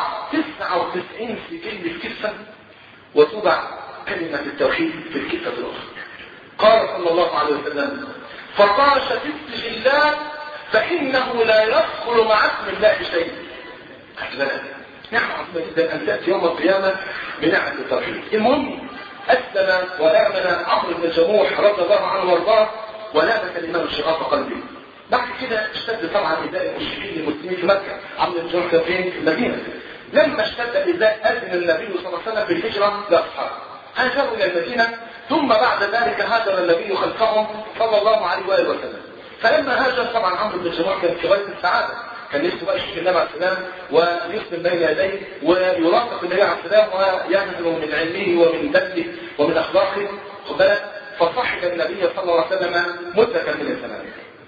99 سجل في كفة وتوضع كلمة التوحيد في الكفة الأخرى قال صلى الله عليه وسلم فطاش في السجلات فإنه لا يدخل مع اسم الله شيء أحسن نعم عظيمة أن تأتي يوم القيامة بنعمة التوحيد المهم أسلم وآمن عمرو بن الجموح رضي الله عنه وارضاه ولابس الإمام شغاف قلبه بعد كده اشتد طبعا إيذاء المشركين المسلمين في مكة عمرو بن الجموح كان فين؟ في المدينة لما اشتد إيذاء أذن النبي صلى الله عليه وسلم بالهجرة لأصحابه هاجروا إلى المدينة ثم بعد ذلك هاجر النبي خلفهم صلى الله عليه وآله وسلم فلما هاجر طبعا عمرو بن الجموح كان في غاية السعادة كان نفسه بقى يشوف النبي عليه السلام ويسلم بين يديه ويرافق النبي عليه السلام ويهزم من علمه ومن دله ومن اخلاقه خد بالك فصحب النبي صلى الله عليه وسلم مدة من الزمان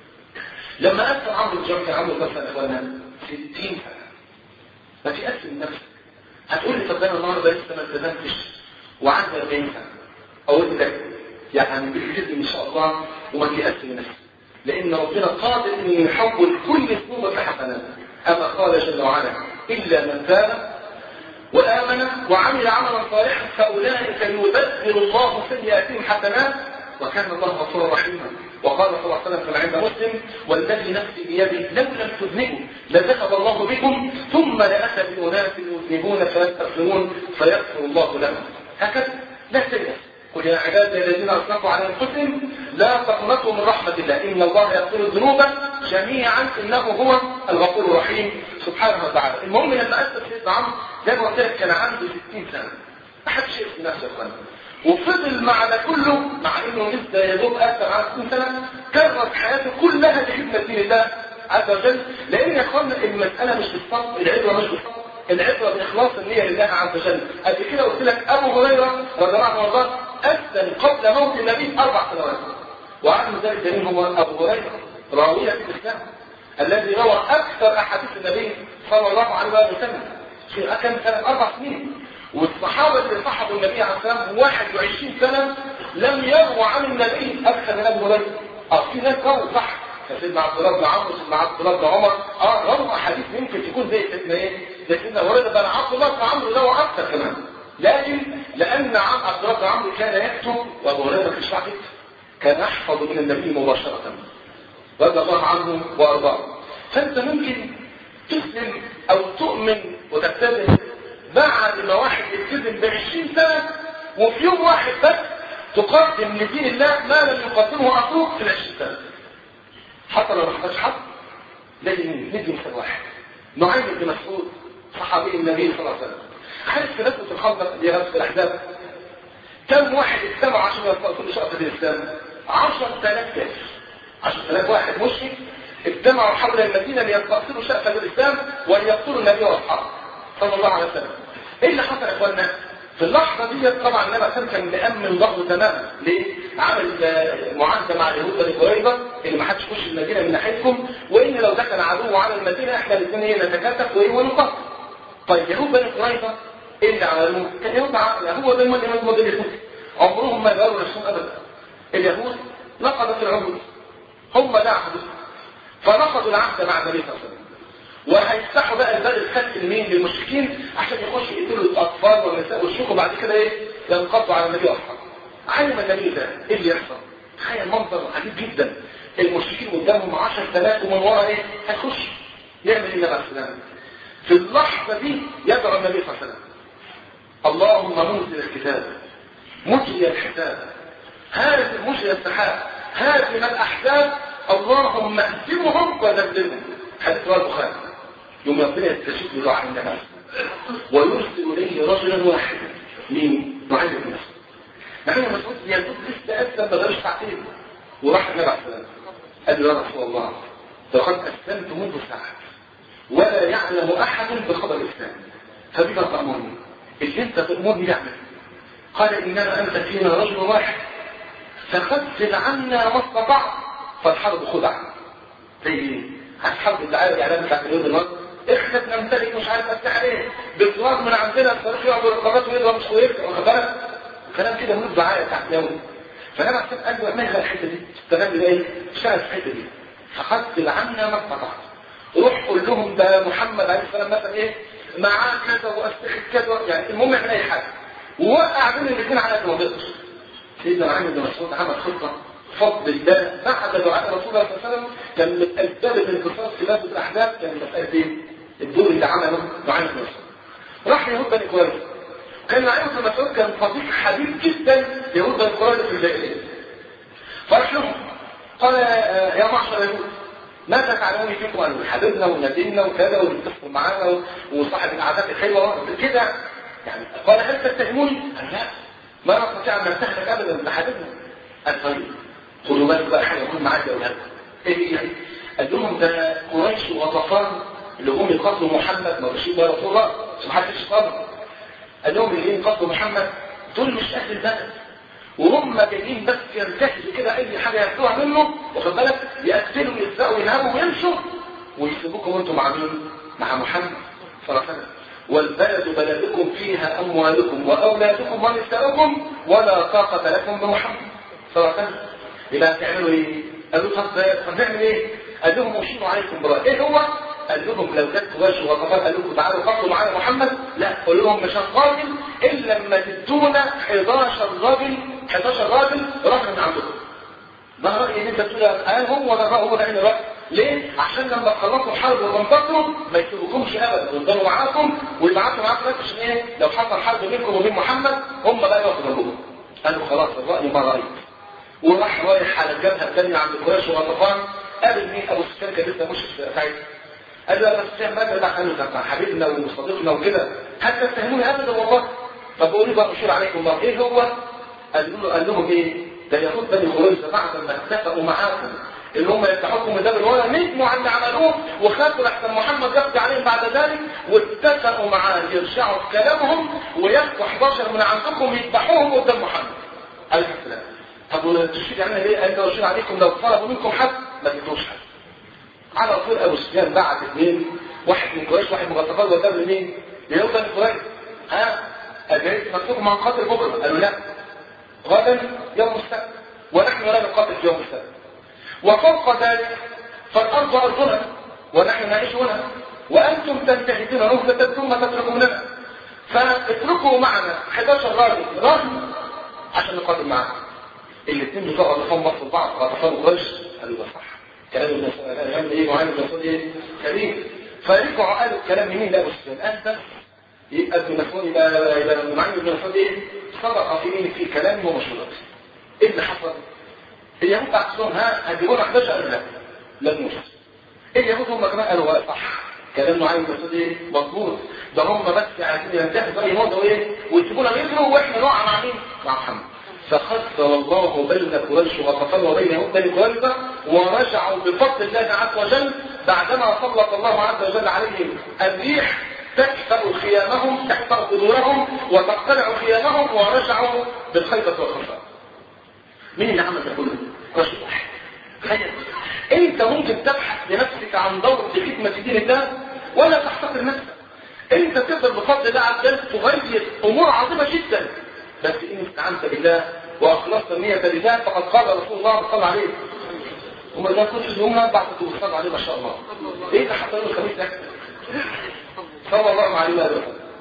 لما أسلم عمرو بن كان عمرو بن سنة إخوانا 60 سنة ما في أسلم نفسك هتقول لي طب انا النهارده لسه ما التزمتش وعندي 40 سنة أقول لك يعني بالجزء إن شاء الله وما تيأسم نفسك لأن ربنا قادر أن يحول كل ذنوب بحسنات أما قال جل وعلا إلا من تاب وآمن وعمل عملا صالحا فأولئك يبدل الله سيئاتهم حسنات وكان الله غفورا رحيما وقال صلى الله عليه وسلم كما عند مسلم والذي نفسي بيده لو لم تذنبوا لذهب الله بكم ثم لأتى بأناس يذنبون فيستغفرون فيغفر الله لهم هكذا لا تيأس قل يا عبادي الذين اسرفوا على انفسهم لا تقنطوا من رحمه الله ان الله يغفر الذنوب جميعا انه هو الغفور الرحيم سبحانه وتعالى المهم لما اسس سيدنا عمرو زي ما قلت لك كان عنده 60 سنه ما حدش يعرف نفسه يا اخوانا وفضل مع ده كله مع انه لسه يا دوب اكثر عن 60 سنه كرس حياته كلها لخدمه دين الله عز وجل لان يا اخوانا المساله مش بالصبر العبره مش بالصبر العبره باخلاص النيه لله عز وجل قبل كده قلت لك ابو هريره رضي الله عنه وارضاه أسلم قبل موت النبي أربع سنوات وعن ذلك دليل هو أبو هريرة راوية في الإسلام الذي روى أكثر أحاديث النبي صلى الله عليه وسلم في كان سنة أربع سنين والصحابة اللي صحبوا النبي عليه الصلاة والسلام 21 سنة لم يروى عن النبي أكثر من أبو هريرة اه في ناس رووا صح سيدنا عبد الله بن عمرو سيدنا عبد الله بن عمر اه رووا احاديث يمكن تكون زي سيدنا ايه زي سيدنا هريره بن عبد الله بن عمرو روى اكثر كمان لكن لان عم عبد الله بن عمرو كان يكتب وابو هريره كانش يكتب كان يحفظ من النبي مباشره رضي الله عنه وارضاه فانت ممكن تسلم او تؤمن وتبتدئ بعد ما واحد يلتزم ب 20 سنه وفي يوم واحد بس تقدم لدين الله ما لم يقدمه اخوك في ال 20 سنه حتى لو ما حصلش حد لازم ندي مثال واحد نعيم بن مسعود صحابي النبي صلى الله عليه وسلم عارف في غزوه الخندق اللي غزوه الاحزاب كم واحد اجتمع عشان يرفعوا كل شقه الاسلام 10000 كافر 10000 واحد مشرك اجتمعوا حول المدينه ليستأصلوا شأفة الاسلام وليقتلوا النبي واصحابه صلى الله عليه وسلم ايه اللي حصل يا اخوانا في اللحظه دي طبعا النبي عليه كان مأمن ضغطه تماما ليه؟ عمل معاهده مع اليهود بني قريظه اللي ما حدش يخش المدينه من ناحيتكم وان لو دخل عدو على المدينه احنا الاثنين ايه نتكاتف وايه ونقاتل. طيب يهود بني قريظه ايه اللي عملوه؟ كان يهود عقل هو ده اللي موديل اليهود عمرهم ما يغيروا نفسهم ابدا. اليهود نقضت العهود هم ده عهد فنقضوا العهد مع النبي صلى الله عليه وسلم وهيفتحوا بقى الباب الخلف لمين للمشركين عشان يخشوا يقتلوا الاطفال والنساء والشيوخ وبعد كده ايه ينقضوا على النبي واصحابه علم النبي ده ايه اللي يحصل تخيل منظر عجيب جدا المشركين قدامهم 10000 ومن ورا ايه هيخش يعمل ايه النبي عليه السلام في اللحظه دي يدعو النبي صلى الله عليه وسلم اللهم منزل الكتاب مجري الحساب هارس مجري السحاب هازم الاحزاب اللهم اهزمهم وذللهم حديث رواه البخاري يوم ربنا يستشف له عن النبي ويرسل اليه رجلا واحدا مين؟ نعيم بن مسعود نعيم بن مسعود يدوب لسه اسلم ما غيرش ساعتين وراح النبي عليه السلام قال له يا رسول الله لقد اسلمت منذ ساعه ولا يعلم احد بخبر الاسلام فبما تامرني اللي انت تامرني يعمل قال انما انت فينا رجل واحد فخذل عنا ما استطعت فالحرب خدعه زي ايه؟ اصحاب الدعايه الاعلام بتاعت اليوم النهارده احنا بنمتلك مش عارف اسلحه ايه بطلاب من عندنا الصاروخ يعبر القارات ويضرب مش ويرجع واخد بالك كلام كده من الدعايه بتاعت اليوم فانا عشان قال له اعمل الحته دي اشتغل ايه اشتغل في الحته دي فخذل عنا ما استطعت روح قول لهم ده محمد عليه السلام مثلا ايه معاه كذا واسلحه كذا يعني المهم اعمل اي حاجه ووقع بين الاثنين على قد ما تقدر سيدنا محمد بن مسعود عمل خطه فضل الله بعد دعاء رسول الله صلى الله عليه وسلم كان من اسباب الانتصار في غزوه الاحزاب كان مساله ايه؟ الدور اللي عمله دعاء بن مسعود. راح يهود بني قريظه. كان نعيم بن مسعود كان صديق حبيب جدا يهود بني قريظه في الجاهليه. فراح لهم قال يا معشر يهود ماذا تعلمون فيكم ان حبيبنا ونبينا وكذا وبتدخل معانا وصاحب العادات الحلوه كده يعني قال هل تتهموني؟ قال لا ما نستطيع ان نتهمك ابدا ده حبيبنا قال طيب خدوا بالكم بقى حاجه مهمه عندي يا اولاد ايه هي؟ قال لهم ده قريش وغطفان اللي هم يقاتلوا محمد ما بشير يا رسول الله سبحان الله قال لهم اللي يقاتلوا محمد دول مش اهل البلد وهم جايين بس يرتكزوا كده اي حاجه ياخدوها منه واخد بالك يقتلوا ويسرقوا وينهبوا ويمشوا ويسيبوكم وانتم مع مين؟ مع محمد صلى الله عليه وسلم والبلد بلدكم فيها اموالكم واولادكم ونساؤكم ولا طاقه لكم بمحمد صلى الله عليه وسلم يبقى هتعملوا ايه؟ قالوا طب طب نعمل ايه؟ قال لهم اشيروا عليكم براء ايه هو؟ قال لهم لو جت قريش وغطفان قال لكم تعالوا قاتلوا معانا محمد لا قول لهم مش هنقاتل الا لما تدونا 11 راجل 11 راجل راجل من عندكم ده رايي ان انت تقول اه هو ده الراي هو ده الراي ليه؟ عشان لما تخلصوا الحرب وتنتصروا ما يسيبوكمش ابدا ويفضلوا معاكم ويبعتوا معاكم ناس عشان ايه؟ لو حصل حرب بينكم وبين محمد هم بقى يقفوا جنبكم. قالوا خلاص الراي ما رايت. وراح رايح على الجبهه الثانيه عند قريش وغطفان قابل مين؟ ابو سفيان كان لسه مش ساعتها. قال له يا ابو سفيان ماذا دخلوا ده حبيبنا وصديقنا وكده هل تتهموني ابدا والله؟ طب قولوا بقى اشير عليكم الله ايه هو؟ قال له قال لهم ايه؟ ده يهود بني قريظه بعد ما اتفقوا معاكم اللي هم يفتحوكم من باب الورى ندموا على اللي عملوه وخافوا لحسن محمد يقضي عليهم بعد ذلك واتفقوا معاه يرجعوا في كلامهم وياخدوا 11 من عندكم يذبحوهم قدام محمد عليه السلام طب والتشهيد يعني ايه قال له عليكم لو طلبوا منكم حد ما تدوش حد على طول ابو سفيان بعت اثنين واحد من قريش واحد من غطفان وقال لمين؟ ليوم بني قريش ها اجريت مكتوب مع قاتل بكره قالوا لا غدا يوم السبت ونحن لا نقاتل في يوم السبت وفوق ذلك فالارض ارضنا ونحن نعيش هنا وانتم تنتهزون نهضه ثم تتركوننا فاتركوا معنا 11 راجل راجل عشان نقاتل معاكم الاثنين بتوع غطفان مصر بعض غطفان وقريش قالوا ده صح كلام ابن يعمل ايه معاذ بن مسعود ايه كريم فرجعوا قالوا الكلام لمين لابو سفيان انت يبقى ابن مسعود يبقى يبقى معاذ بن مسعود ايه صدق في مين في كلام ومشورات ايه اللي حصل؟ اليهود عكسهم ها هتجيبونا 11 قالوا لا لن نوصل اليهود هم كمان قالوا لا صح كلام معاذ بن مسعود ايه مظبوط ده هم بس عايزين ينتهوا زي موضوع ايه ويسيبونا يجروا واحنا نقع مع مين؟ مع محمد فخسر الله بين قريش وقتل وبين يهود بني قريظه ورجعوا بفضل الله عز وجل بعدما سلط الله عز وجل عليهم الريح تكسر خيامهم تكسر قدورهم وتقتلع خيامهم ورجعوا بالخيبة والخسارة. مين اللي عمل ده كله؟ رجل واحد. تخيل انت ممكن تبحث لنفسك عن دور في خدمة دين الله ولا تحتقر نفسك. انت تقدر بفضل الله عز وجل تغير امور عظيمة جدا بس إن استعنت بالله وأخلصت النية لله فقد قال رسول الله صلى الله عليه وما ده كل يوم أربع كتب عليه ما شاء الله إيه ده حتى يوم الخميس ده صلى الله عليه وسلم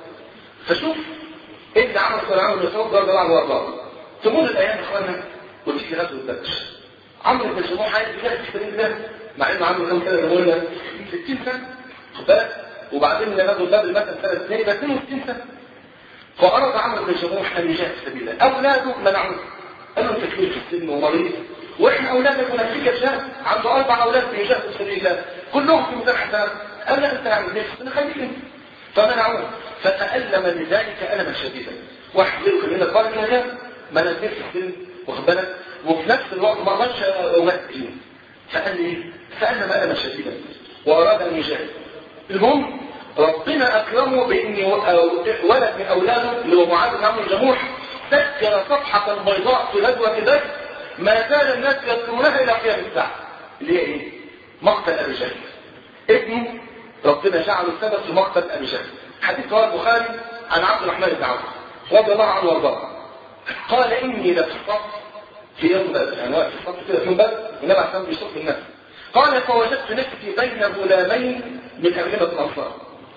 فشوف إيه اللي عمل صلى الله عليه وسلم ضرب الله وارضاه تمر الأيام يا إخوانا وتيجي غزوة بدر عمرو بن الجموح عايز يجاهد في سبيل الله مع إنه عمرو كام سنة زي ما قلنا 60 سنة خد بالك وبعدين غزوة بدر مثلا سنة 2 يبقى 62 سنة فأراد عمرو بن الجموح أن يجاهد في سبيل الله أولاده منعوه قالوا أنت كبير في السن ومريض وإحنا أولادك ونفسك جهاد عنده أربع أولاد في جهاد في سبيل الله كلهم في مدار حسنات قال لا أنت عامل نفس أنا خليك أنت فمنعوه فتألم لذلك ألما شديدا واحد منهم من القارئ من هذا ما نزلت في السن واخد بالك وفي نفس الوقت ما رضاش أمثل فقال لي تألم ألما شديدا وأراد أن يجاهد المهم ربنا أكرمه بأن ولد من أولاده اللي هو معاذ بن عمرو الجموح سجل صفحة بيضاء في غزوة بدر ما زال الناس يذكرونها إلى قيام الساعة اللي هي إيه؟ مقتل أبي جهل ابنه ربنا جعله السبب في مقتل أبي جهل حديث رواه البخاري عن عبد الرحمن بن عوف رضي الله عنه وارضاه قال إني لفي الصف في يوم بدر يعني وقت الصف كده في يوم بدر النبي عليه الصلاة بيصف الناس قال فوجدت نفسي بين غلامين من أغلبة الأنصار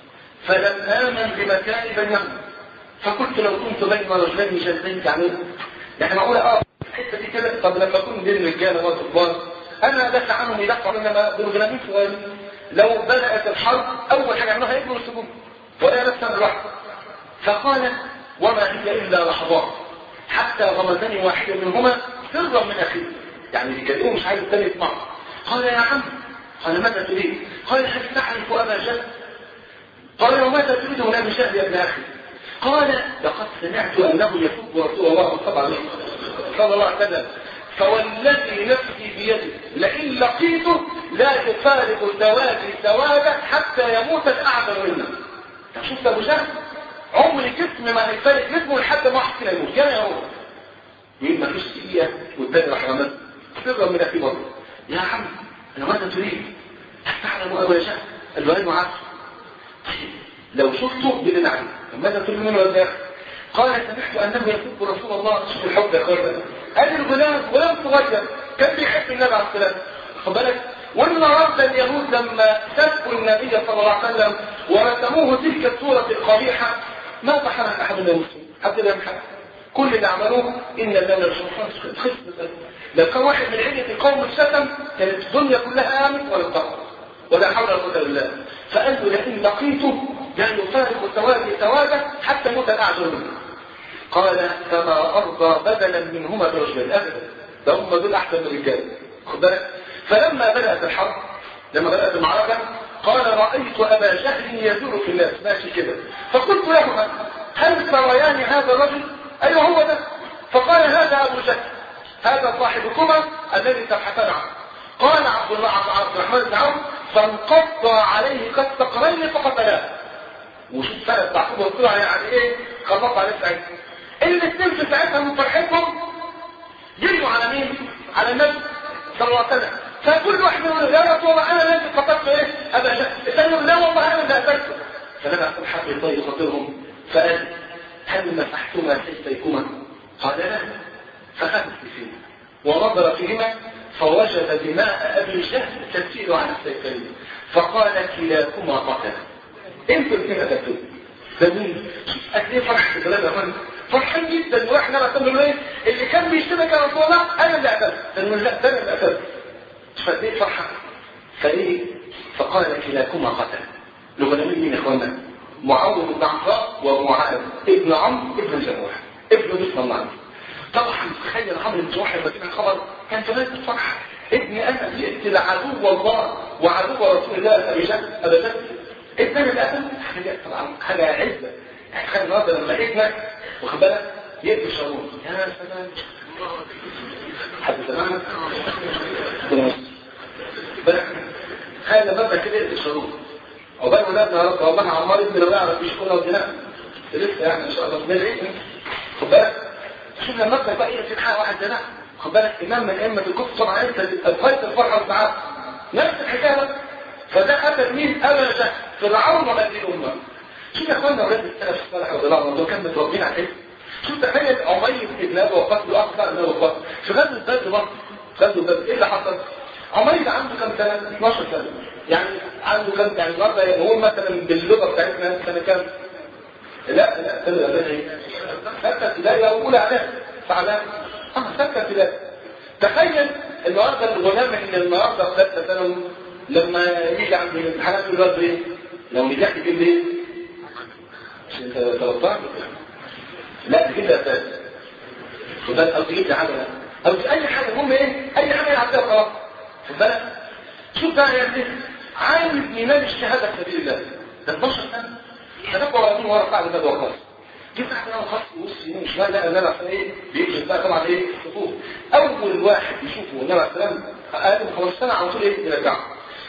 فلم آمن بمكان بينهم فقلت لو كنت بين رجلين جلدين تعملوا يعني معقولة اه الحته دي كده طب لما اكون بين رجاله وكبار انا ادافع عنهم يدافعوا انما دول غلامين صغيرين لو بدات الحرب اول حاجه يعملوها يجروا السجون ولا نفسا لوحده فقال وما هي الا لحظات حتى غمزني واحد منهما سرا من اخيه يعني بيكلمه مش عايز الثاني يسمعه قال يا عم قال ماذا تريد؟ قال هل تعرف ابا جهل؟ قال وماذا تريد من ابي جهل يا ابن اخي؟ قال لقد سمعت انه يسب رسول الله صلى الله عليه وسلم صلى الله عليه وسلم فوالذي نفسي بيده لئن لقيته لا يفارق سوادي سوادا حتى يموت الاعظم منا شفت ابو جهل عمر جسم ما هيفارق جسمه لحد ما واحد فينا يموت كان يموت يقول ما فيش دقيقه والتاني راح رمز سرا من اخي برضه يا عم انا ماذا تريد؟ هل تعلم ابا جهل؟ قال له ايوه عارف طيب لو شفته بدل عليه ماذا تريد منه يا اخي؟ قال سمعت انه يسب رسول الله شوف الحب يا اخوان ادي الغلام غلام صغير كان بيحب النبي عليه الصلاه خد بالك وان رد اليهود لما سبوا النبي صلى الله عليه وسلم ورسموه تلك الصوره القبيحه ما ضحك احد من المسلمين حتى لا يمحك كل اللي عملوه ان الله الرسول خصم لو كان واحد من عده قوم الشتم كانت الدنيا كلها امن ولا تقوى ولا حول ولا قوه الا بالله فقال له لئن لقيته لا يفارق سوادي سوادا حتى يموت الاعجل منه قال فما ارضى بدلا منهما برجلين ابدا ده هم دول احسن من الرجال خد بالك فلما بدات الحرب لما بدات المعركه قال رايت ابا جهل يدور في الناس ماشي كده فقلت لهما هل تريان هذا الرجل ايوه هو ده فقال هذا ابو جهل هذا صاحبكما الذي تبحثان عنه قال عبد الله عبد الرحمن بن عوف فانقض عليه كالثقلين فقتلاه وشوف ثلاث تعقوب وطلع يعني ايه خلص عليه سعيد الاثنين في ساعتها من فرحتهم جريوا على مين؟ على النبي صلى الله عليه وسلم فكل واحد يقول يا رسول الله انا لازم قتلت ايه؟ ابا جهل الثاني يقول لا والله انا اللي قتلته فلما اقول حق يطيب خاطرهم فقال هل مسحتما سيفيكما؟ قال لا فخذ السيفين ونظر فيهما فوجد دماء ابي جهل تسيل على السيفين فقال كلاكما قتل انتوا الاثنين قتلتوا ده مين؟ قد ايه فرح الكلام يا فندم فرحان جدا واحنا بقى له ايه اللي كان بيشتبك يا رسول الله انا اللي قتلت قالوا لا ده انا اللي قتلت فقد ايه فرحان فايه فقال كلاكما قتل لغنمين مين يا اخوانا معاويه بن عفراء ومعاذ ابن عمرو ابن جموح ابن بسم الله طبعا تخيل عمرو بن جموح لما سمع الخبر كان في غايه الفرح ابني انا جئت لعدو الله وعدو رسول الله ابي جهل ابا جهل ابني انا اللي قتلت حاجه طبعا حاجه عزه تخيل النهارده لما ابنك واخد بالك يقتل شارون يا سلام حد سمعنا هذا مبدا كده يقتل شارون عقبال ولادنا يا رب والله عمار ابن لو يعرف يشكرها وجناء لسه يعني ان شاء الله ندعي خد بالك شوف لما ابنك بقى يقتل حاجه واحد زي ده خد بالك امام من ائمه الكفر طبعا انت ابقيت الفرحه والسعاده نفس الحكايه بقى فده قتل مين ابا جهل فرعون وهذه الامه شوف يا اخوانا اولاد السلف الصالح رضي الله عنهم كانوا متربيين على ايه؟ شوف تخيل عمير ابن ابي وقاص واخ بقى ابن ابي وقاص في غزوه بدر برضه غزوه بدر ايه اللي حصل؟ عمير عنده كام سنه؟ 12 سنه يعني عنده كام يعني النهارده نقول مثلا باللغه بتاعتنا سنه كام؟ لا لا سنه اعدادي سته ابتدائي او اولى اعدادي فعلا اه سته ابتدائي تخيل النهارده الغلام ان النهارده في ثالثه ثانوي لما يجي عند الامتحانات يقول له ايه؟ لو نجحت تجيب ليه؟ مش انت 13 لا تجيب لي اساس وده او تجيب لي حاجه او اي حاجه المهم ايه؟ اي حاجه يعديها خلاص خد بالك شوف بقى يا ابني عايز ينال الشهاده في سبيل الله ده 12 سنه تتبع ولا ورا قاعده ده وخلاص جه تحت انا خط نص يمين شمال لا انا عشان ايه بيكشف بقى طبعا ايه الصفوف اول واحد يشوفه النبي عليه السلام اقل من 15 سنه على طول ايه يرجعه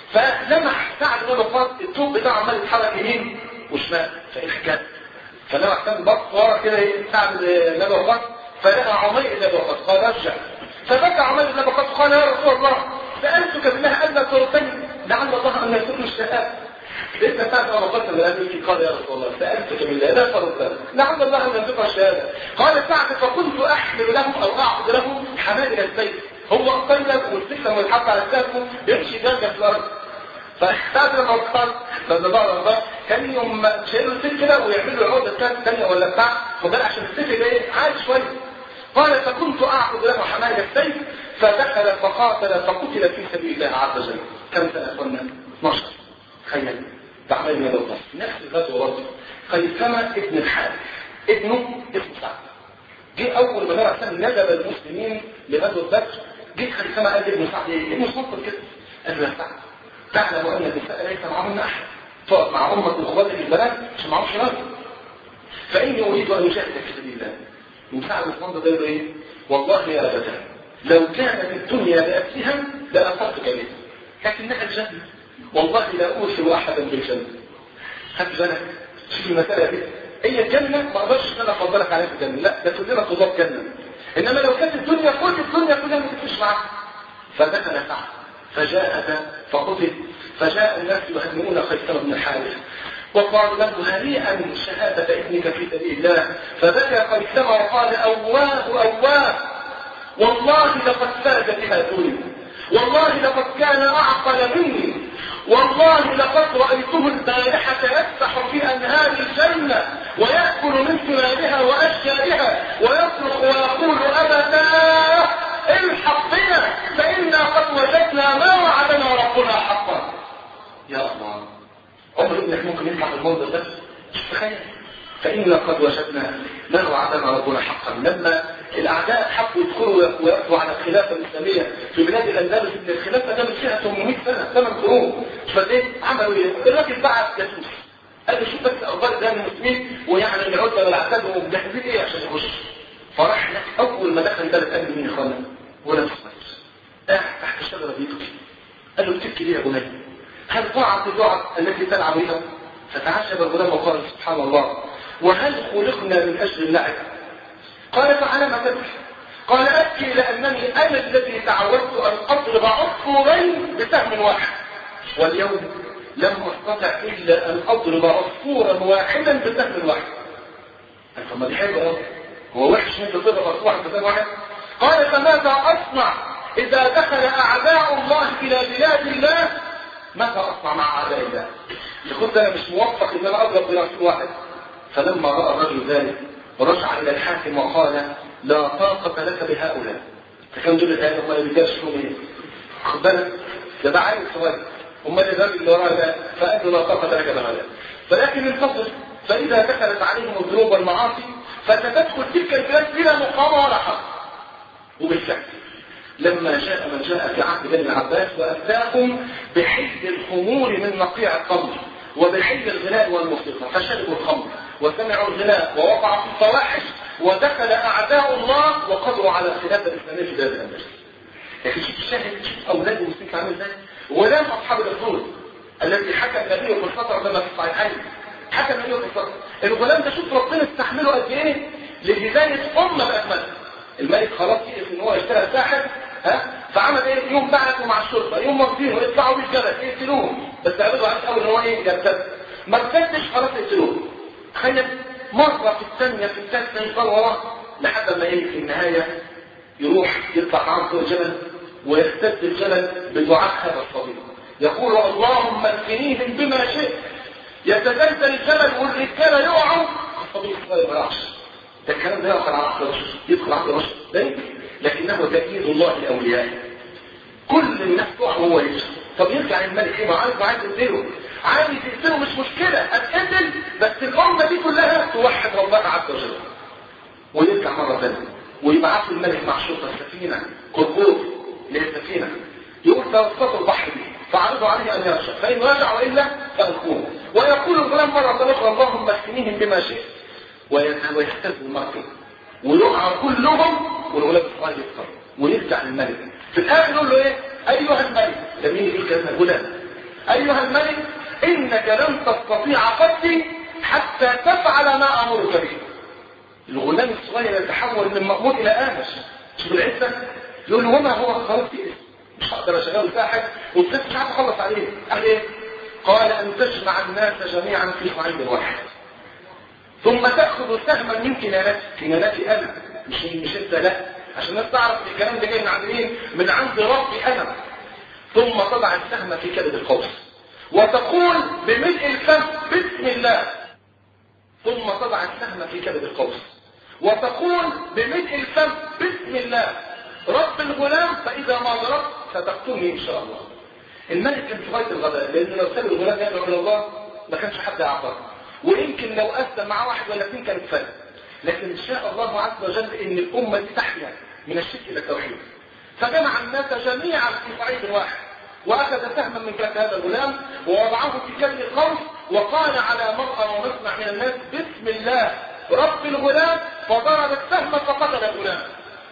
فلمح سعد بن وقاص الطوب بتاعه عمال يتحرك يمين وشمال فايه الحكايه فالنبي عليه السلام بص ورا كده ايه سعد بن وقاص فلقى عمير بن وقاص قال رجع فبكى عمير بن وقاص قال يا رسول الله سالتك بالله الا ترتني لعل الله ان يكون الشهاده لسه ساعة ما وصلت من أبيك قال يا رسول الله سألتك بالله لا فرد لعل الله أن ينطق الشهادة قال سعد فكنت أحمل له أو أعقد له حمائل السيف هو قيلك والسكة والحط على السيف يمشي درجة في الأرض فسعد لما وصل لما بعض الله كان يوم شايلوا السيف كده ويعملوا العقدة الثانية ولا بتاع خد بالك عشان السيف يبقى ايه عالي شوية قال فكنت أعقد له حمائل السيف فدخل فقاتل فقتل في سبيل الله عز وجل كم سنة قلنا 12 تخيل تعمل من الوقت نفس الغزوة برضه قيثمة ابن الحارث ابنه اسمه سعد جه اول ما نرى سنة ندب المسلمين لغزوة بدر جه قيثمة قال ابن سعد ايه؟ ابنه صفر كده قال له يا سعد تعلم ان النساء ليس معهن احد تقف مع امك واخواتك البنات مش معهمش راجل فاني اريد ان اجاهدك في سبيل الله وسعد الصمد ده ايه؟ والله يا ابدا لو كانت الدنيا بأسها لأخذتك بها لكنها الجنة والله لا أوصل أحدا بالجنة خد بالك شوف المسألة دي هي الجنة ما أقدرش إن أنا أفضلك عليها في الجنة لا ده كلنا طلاب جنة إنما لو كانت الدنيا كل الدنيا كلها ما تفرش معاك فدخل سعد فجاء فقتل فجاء الناس يهنئون خيثمة بن الحارث وقالوا له هنيئا شهادة ابنك في سبيل الله فبكى خيثمة وقال أواه أواه والله لقد فاز بها دوني والله لقد كان أعقل مني والله لقد رأيته البارحة يسبح في أنهار الجنة ويأكل من ثمارها وأشجارها ويصرخ ويقول أبدا الحق بنا فإنا قد وجدنا ما وعدنا ربنا حقا يا الله عمر ابنك ممكن يسمع المنظر ده تخيل فإنا قد وجدنا ما وعدنا ربنا حقا لما الأعداء حبوا يدخلوا ويقفوا على الخلافة الإسلامية في بلاد الأندلس إن الخلافة ده فيها 800 سنة ثمان قرون فإيه عملوا إيه؟ الراجل بعت جاسوس قال له شوف بس أخبار ده المسلمين ويعني العدة والعتاد ومجهزين إيه عشان يخش فراح هناك أول ما دخل البلد قال له مين يا إخوانا؟ ولا مصمت قاعد تحت الشجرة بيبكي قال له بتبكي ليه يا بني؟ هل طاعة اللعب التي تلعب بها؟ فتعجب الغلام وقال سبحان الله وهل خلقنا من أجل اللعب قال فعلى ما تبكي قال ابكي لانني انا الذي تعودت ان اضرب عصفورين بسهم واحد واليوم لم استطع الا ان اضرب عصفورا واحدا بسهم واحد طب ما دي حاجه هو وحش انت تضرب عصفور واحد بسهم واحد قال فماذا اصنع اذا دخل اعداء الله الى بلاد الله ماذا اصنع مع اعداء الله يقول انا مش موفق ان انا اضرب بعصفور واحد فلما راى الرجل ذلك رجع الى الحاكم وقال لا طاقة لك بهؤلاء فكان دول الآن هم اللي بيدرسوا ايه خد بالك ده ده عيل صغير هم اللي الراجل اللي وراه ده فأنت لا طاقة لك بهؤلاء ولكن انتصر فإذا دخلت عليهم الذنوب والمعاصي فتدخل تلك البلاد بلا مقاومة ولا حق وبالفعل لما جاء من جاء في عهد بني العباس وأتاهم بحل الخمور من نقيع القمر وبحل الغناء والموسيقى فشربوا الخمر وسمعوا الغناء ووقعوا في الفواحش ودخل أعداء الله وقضوا على الخلافة الإسلامية في بلاد الأندلس. لكن شوف الشاهد شوف أولاد المسلمين عامل ازاي؟ ولام أصحاب الأخدود الذي حكى النبي في الفترة لما في الصحيحين حكى النبي في الفترة الغلام ده شوف ربنا استحمله قد إيه لهداية أمة بأكملها. الملك خلاص يقف إن هو يشتغل ساحر ها فعمل ايه يوم بعثوا مع الشرطه يوم واخدينه يطلعوا بيه الجبل يقتلوهم بس عملوا عارف اول ان هو ايه يرتد ما ارتدش خلاص يقتلوه تخيل مرة في الثانية في الثالثة يفضل وراه لحد ما ايه في النهاية يروح يطلع معاه فوق الجبل ويرتد الجبل بدعاء هذا الصبي يقول اللهم اكفنيهم بما شئت يتزلزل الجبل والرجاله يقعوا الصبي الصغير ما يقعش ده الكلام ده يدخل على عقل الرشد يدخل عقل الرشد لا يمكن لكنه تأييد الله لأوليائه كل الناس تقع وهو يمشي طب يرجع الملك ايه ما عارف عايز يقتله عايز يقتله مش مشكلة اتقتل بس الأمة دي كلها توحد ربنا عز وجل ويرجع مرة ثانية ويبعث الملك مع شرطة السفينة قرقور للسفينة يقول توسطوا البحر دي فعرضوا عليه أن يرجع فإن رجع وإلا فألقوه ويقول الغلام مرة أخرى اللهم اكفنيهم بما شئت ويهتز المركب ويقع كلهم والغلام الصغير يفطر ويرجع للملك في الاخر يقول له ايه ايها الملك ده مين يقول كلمه الغلام ايها الملك انك لن تستطيع قتلي حتى تفعل ما امرك به الغلام الصغير يتحول من مأمور الى آمش شوف العزه يقول له وما هو خلاص مش هقدر اشغله ساحر والست مش عارف اخلص عليه قال ايه قال ان تجمع الناس جميعا في صعيد واحد ثم تاخذ سهما من كنانتي كنانتي انا مش مش انت لا عشان الناس تعرف الكلام ده جاي من عند مين من عند ربي انا ثم تضع السهم في كبد القوس وتقول بملء الفم بسم الله ثم تضع السهم في كبد القوس وتقول بملء الفم بسم الله رب الغلام فاذا ما ضربت ستقتلني ان شاء الله الملك كان في غايه الغباء لان لو ساب الغلام يدعو الى الله ما كانش حد يعطاه ويمكن لو اسلم مع واحد ولا اثنين كانت فات لكن شاء الله عز وجل ان الامه دي تحيا من الشرك الى التوحيد فجمع الناس جميعا في صعيد واحد واخذ سهما من كف هذا الغلام ووضعه في كبد القوس وقال على مرأى ومسمع من الناس بسم الله رب الغلام فضرب السهم فقتل الغلام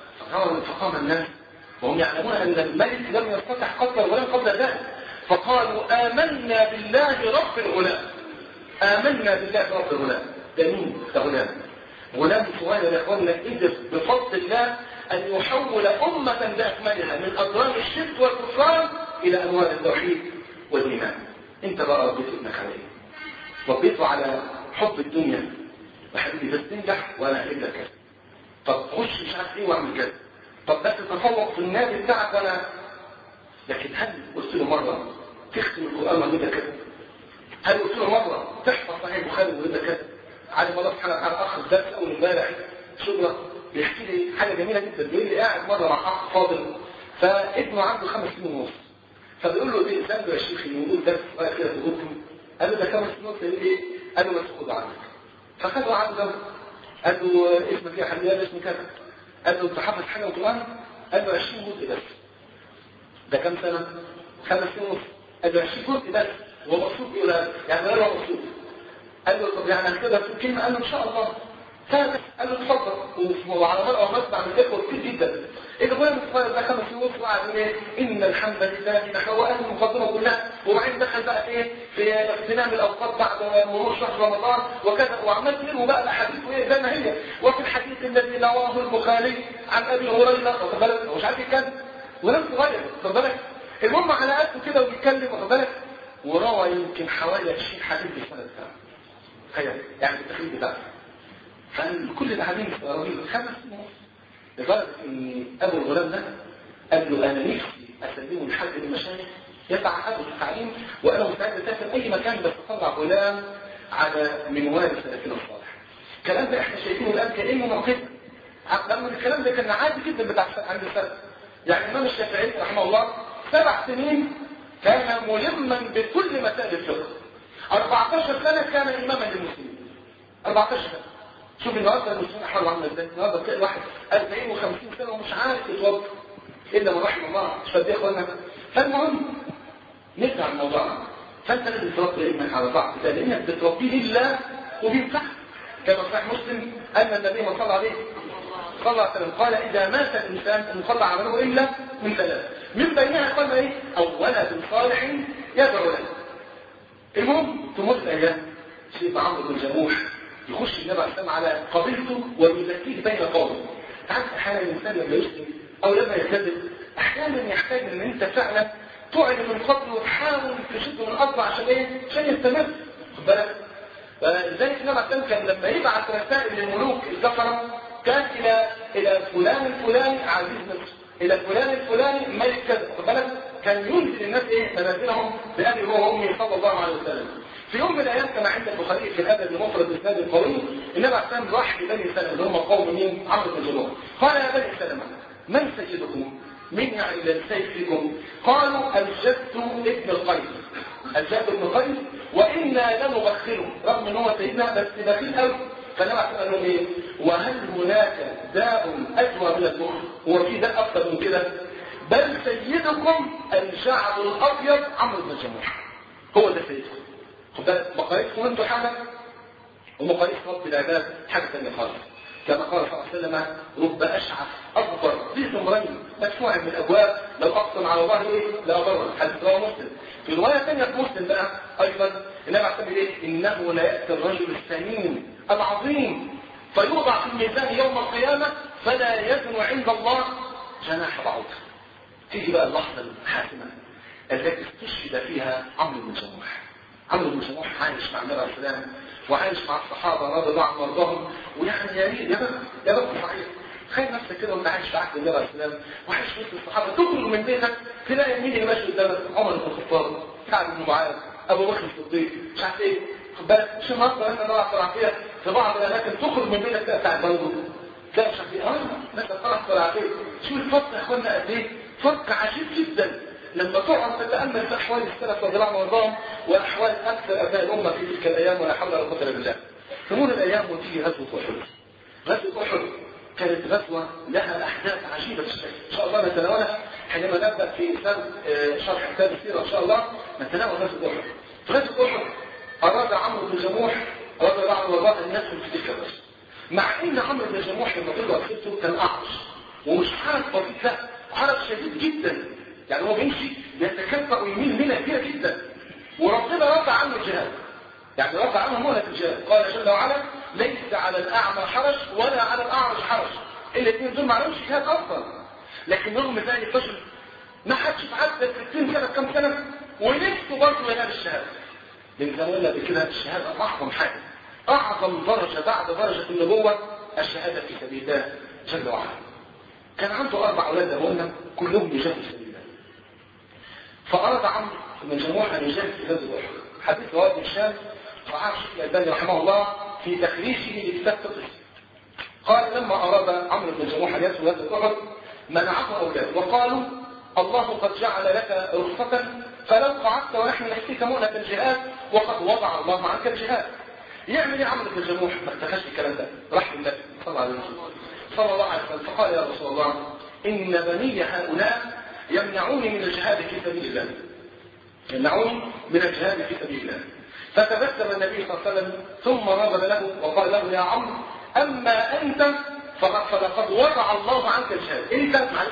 فقام الناس وهم يعلمون ان الملك لم يستطع قتل الغلام قبل ذلك فقالوا آمنا بالله رب الغلام آمنا بالله رب الغلام ده مين ده غلام غلام صغير يا اخوانا قدر بفضل الله ان يحول امة باكملها من اضرار الشرك والكفران الى انوار التوحيد والايمان انت بقى ربيت ابنك على ايه ربيته على حب الدنيا وحبيبي بس تنجح وانا هجيب لك كذا طب خش مش عارف ايه واعمل كذا طب بس تفوق في النادي بتاعك وانا لكن هل قلت له مره تختم القران واجيب لك كذا هل قلت له مره تحفظ صحيح البخاري واجيب لك كذا عالم الله سبحانه وتعالى اخ الدرس اول امبارح شغله بيحكي لي حاجه جميله جدا بيقول لي قاعد مره مع اخ فاضل فابنه عنده خمس سنين ونص فبيقول له ايه ذنبه يا شيخ يقول درس صغير كده في غرفته قال له ده خمس سنين ونص يقول ايه؟ قال له بس خده عنك فخده عنده قال له اسمك ايه يا حبيبي قال له اسمي كذا قال له انت حافظ حاجه من القران؟ قال له 20 جزء بس ده كام سنه؟ خمس سنين ونص قال له 20 جزء بس هو مبسوط يقول يعني غير مبسوط قال له طب يعني هتقدر تقول كلمه قال له ان شاء الله ثالث قال له اتفضل وعلى مرأة ومسمع من ذكر كتير جدا إذا قلنا الصغير ده خمس سنين وقعد ايه إن الحمد لله نحو أهل المقدمة كلها وبعدين دخل بقى في ايه في اغتنام الأوقات بعد مرور شهر رمضان وكذا وعمال تنمو بقى الأحاديث وإيه زي ما هي وفي الحديث الحديث الذي رواه البخاري عن ابي هريره واخد بالك هو مش عارف يتكلم وناس صغير واخد بالك المهم على قده كده وبيتكلم واخد بالك وروى يمكن حوالي 20 حديث في السنه بتاعه تخيل يعني التخيل بتاعه فكل الاحاديث رهيبه خمس سنوات لدرجه ان ابو الغلام ده قال له انا نفسي اسلمه لحد من المشايخ يتعهدوا التعليم وانا مستعد اسافر اي مكان بس اطلع غلام على منوال سلفنا الصالح الكلام ده احنا شايفينه الان كانه موقف لما الكلام ده كان عادي جدا بتاع عند السلف يعني الامام الشافعي رحمه الله سبع سنين كان ملما بكل مسائل الفقه 14 سنه كان اماما للمسلمين 14 سنه شوف النهارده المسلمين احوالهم عامله ازاي النهارده تلاقي واحد 40 و50 سنه ومش عارف يتوضا الا من رحم الله مش فاهم يا اخوانا فالمهم نرجع لموضوعنا فانت لازم تربي ابنك على طاعه الله لانك بتربيه لله وبينفعك كما صحيح مسلم ان النبي صلى الله عليه صلى الله عليه وسلم قال اذا مات الانسان انقطع عمله الا من ثلاث من بينها قال ايه او ولد صالح يدعو له المهم تمر الايام سيدنا عمرو بن جموح يخش النبي عليه السلام على قبيلته ويزكيه بين قومه تعرف احيانا الانسان لما يسلم او لما يكذب احيانا يحتاج ان انت فعلا تعلن من قبل وتحاول تشده من الارض عشان ايه؟ عشان يستمر خد بالك؟ فلذلك النبي عليه كان لما يبعث رسائل للملوك الزفره كان الى الى فلان الفلاني عزيز مصر الى فلان الفلاني ملك كذا خد بالك؟ كان ينزل الناس ايه؟ منازلهم بابي هو وامي صلى الله عليه وسلم. في يوم من الايام كما عند البخاري في الادب المفرد الاسناد القوي النبي عليه السلام راح لبني سلمه اللي هم قوم مين؟ عمرو بن جموح. قال يا بني سلمه من سيدكم؟ من يعني سيفكم قالوا الجد ابن القيس الجد ابن القيس وانا لنبخله رغم ان هو سيدنا بس بخيل قوي فنبع قال لهم ايه وهل هناك داء اجوى من البخل هو في داء اكثر من كده بل سيدكم الشعب الابيض عمرو بن جموح هو ده سيدكم خد بالك مقاييسكم انتوا حاجه ومقاييس رب العباد حاجه ثانيه خالص كما قال صلى الله عليه وسلم رب اشعث اكبر ذي ثمرين مدفوع من الابواب لو اقسم على الله ايه لا ضر حديث رواه مسلم في روايه ثانيه في مسلم بقى ايضا النبي عليه ايه انه لا ياتي الرجل السمين العظيم فيوضع في الميزان يوم القيامه فلا يزن عند الله جناح بعوض تيجي بقى اللحظه الحاسمه التي استشهد فيها عمرو بن جموح عمرو بن جموح عايش مع النبي عليه السلام وعايش مع الصحابه رضي الله عنهم وارضاهم ويعني يا ريت يا بخت يا بخت صحيح تخيل نفسك كده وانت عايش في عهد النبي عليه السلام وعايش وسط الصحابه تخرج من بيتك تلاقي مين اللي ماشي قدامك عمر بن الخطاب سعد بن معاذ ابو بكر الصديق مش عارف ايه خد بالك مش النهارده احنا نقع صراحيه في بعض الاماكن تخرج من بيتك تلاقي سعد برضه تلاقي مش عارف ايه اه ناس طلع صراحيه شوف الفرق يا اخوانا قد ايه فرق عجيب جدا لما تقعد تتامل في احوال السلف رضي الله عنهم وارضاهم واحوال اكثر ابناء الامه في تلك الايام ولا حول ولا قوه الا بالله. تمر الايام وتيجي غزوه احد. غزوه احد كانت غزوه لها احداث عجيبه الشكل. ان شاء الله نتناولها حينما نبدا في شرح كتاب السيره ان شاء الله نتناول غزوه احد. في غزوه احد اراد عمرو بن جموح رضي الله عنه وارضاه ان يدخل في تلك الغزوه. مع ان عمرو بن جموح لما طلع وقفته كان اعرج ومش حرج بسيط لا حرج شديد جدا يعني هو بيمشي يتكبر ويميل منها كبيره جدا وربنا رفع عنه الجهاد يعني رفع عنه مهلة الجهاد قال جل وعلا ليس على الاعمى حرج ولا على الاعرج حرج الاثنين دول ما عليهمش جهاد اصلا لكن رغم ذلك فشل ما حدش اتعدى 60 سنه كم سنه ونفسه برضه ينال الشهاده لان زي ما قلنا قبل كده الشهاده اعظم حاجه اعظم درجه بعد درجه النبوه الشهاده في سبيل الله جل وعلا كان عنده اربع اولاد قلنا كلهم بيجاهدوا في سبيل الله فأراد عمرو بن جموح أن يجاهد في غزوة أحد حديث رواه ابن هشام صححه الشيخ الألباني رحمه الله في تخريجه لكتاب فقه قال لما أراد عمرو بن جموح أن يدخل غزوة أحد منعه أولاد وقالوا الله قد جعل لك رخصة فلو قعدت ونحن نحكيك مؤنة الجهاد وقد وضع الله عنك الجهاد يعمل ايه عمرو بن جموح ما اختفاش الكلام ده راح للنبي صلى الله عليه وسلم صلى الله عليه وسلم فقال يا رسول الله ان بني هؤلاء يمنعوني من الجهاد في سبيل الله يمنعوني من الجهاد في سبيل الله فتبسم النبي صلى الله عليه وسلم ثم نظر له وقال له يا عمرو اما انت فقد فلقد وضع الله عنك الجهاد انت معلش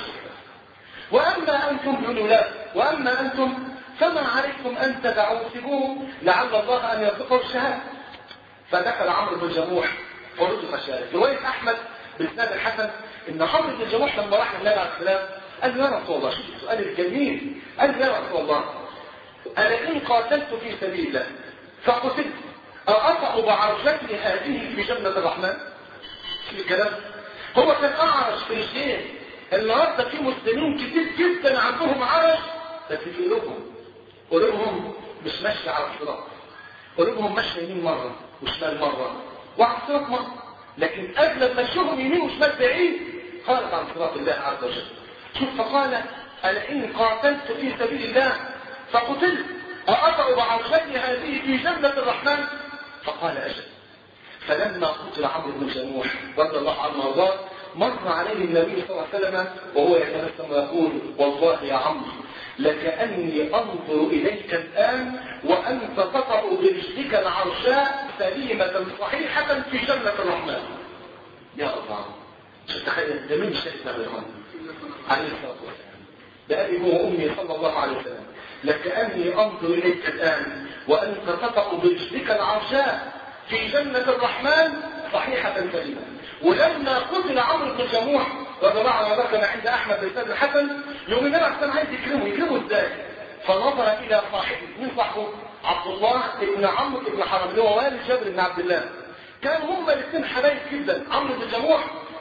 واما انتم يقولوا لا واما انتم فما عليكم ان تدعوا سيبوه لعل الله ان يرزقه الشهاده فدخل عمرو بن جموح فرد فشارك روايه احمد بإسناد الحسن إن عمرو بن الجموح لما راح للنبي عليه السلام قال له يا رسول الله شوف السؤال الجميل قال له يا رسول الله أنا إن قاتلت في سبيل الله فقتلت أقطع بعرجتي هذه في جنة الرحمن في الكلام هو كان أعرج في شيء النهارده في مسلمين كتير جدا عندهم عرج بس في قلوبهم قلوبهم مش ماشية على الصراط قلوبهم ماشية يمين مرة وشمال مرة وعلى الصراط مرة لكن أغلب مشيهم يمين وشمال بعيد خارج عن صراط الله عز وجل شوف فقال أنا إن قاتلت في سبيل الله فقتلت أقطع بعرجتي هذه في جنة الرحمن فقال أجل فلما قتل عمرو بن جموح رضي الله عنه وارضاه مر عليه النبي صلى الله عليه وسلم وهو يتبسم ويقول والله يا عمرو لكأني أنظر إليك الآن وأنت تقع برجلك العرشاء سليمة صحيحة في جنة الرحمن يا الله تخيل ده مين شايفنا يا إخوان عليه الصلاة والسلام بأبي هو أمي صلى الله عليه وسلم لكأني أنظر إليك الآن وأنت تقع برجلك العرشاء في جنة الرحمن صحيحة سليمة ولما قتل عمرو بن جموح رضي الله عنه كان عند احمد بن سعد الحسن يوم النبي عليه عايز يكرمه يكرمه ازاي؟ فنظر الى صاحبه مين صاحبه؟ عبد الله بن عمرو بن حرام اللي هو والد جابر بن عبد الله كانوا هما الاثنين حبايب جدا عمرو بن جموح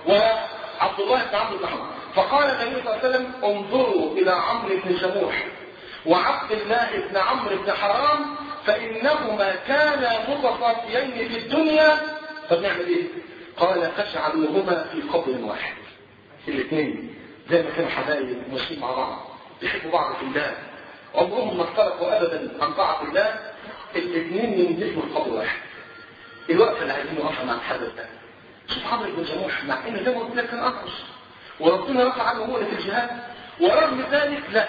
وعبد الله بن عمرو بن حرام فقال النبي صلى الله عليه وسلم انظروا الى عمرو بن جموح وعبد الله بن عمرو بن حرام فانهما كانا متصافيين في الدنيا طب نعمل ايه؟ قال فاجعلوهما في قبر واحد الاثنين زي ما كانوا حبايب ماشيين مع بعض بيحبوا بعض في الله عمرهم ما افترقوا ابدا عن طاعه الله الاثنين ينزلوا في قبر واحد الوقت اللي عايزين نقف مع الحدث ده شوف عمرو بن جموح مع ان زي ما قلت لك كان اقرش وربنا رفع عنه مولة الجهاد ورغم ذلك لا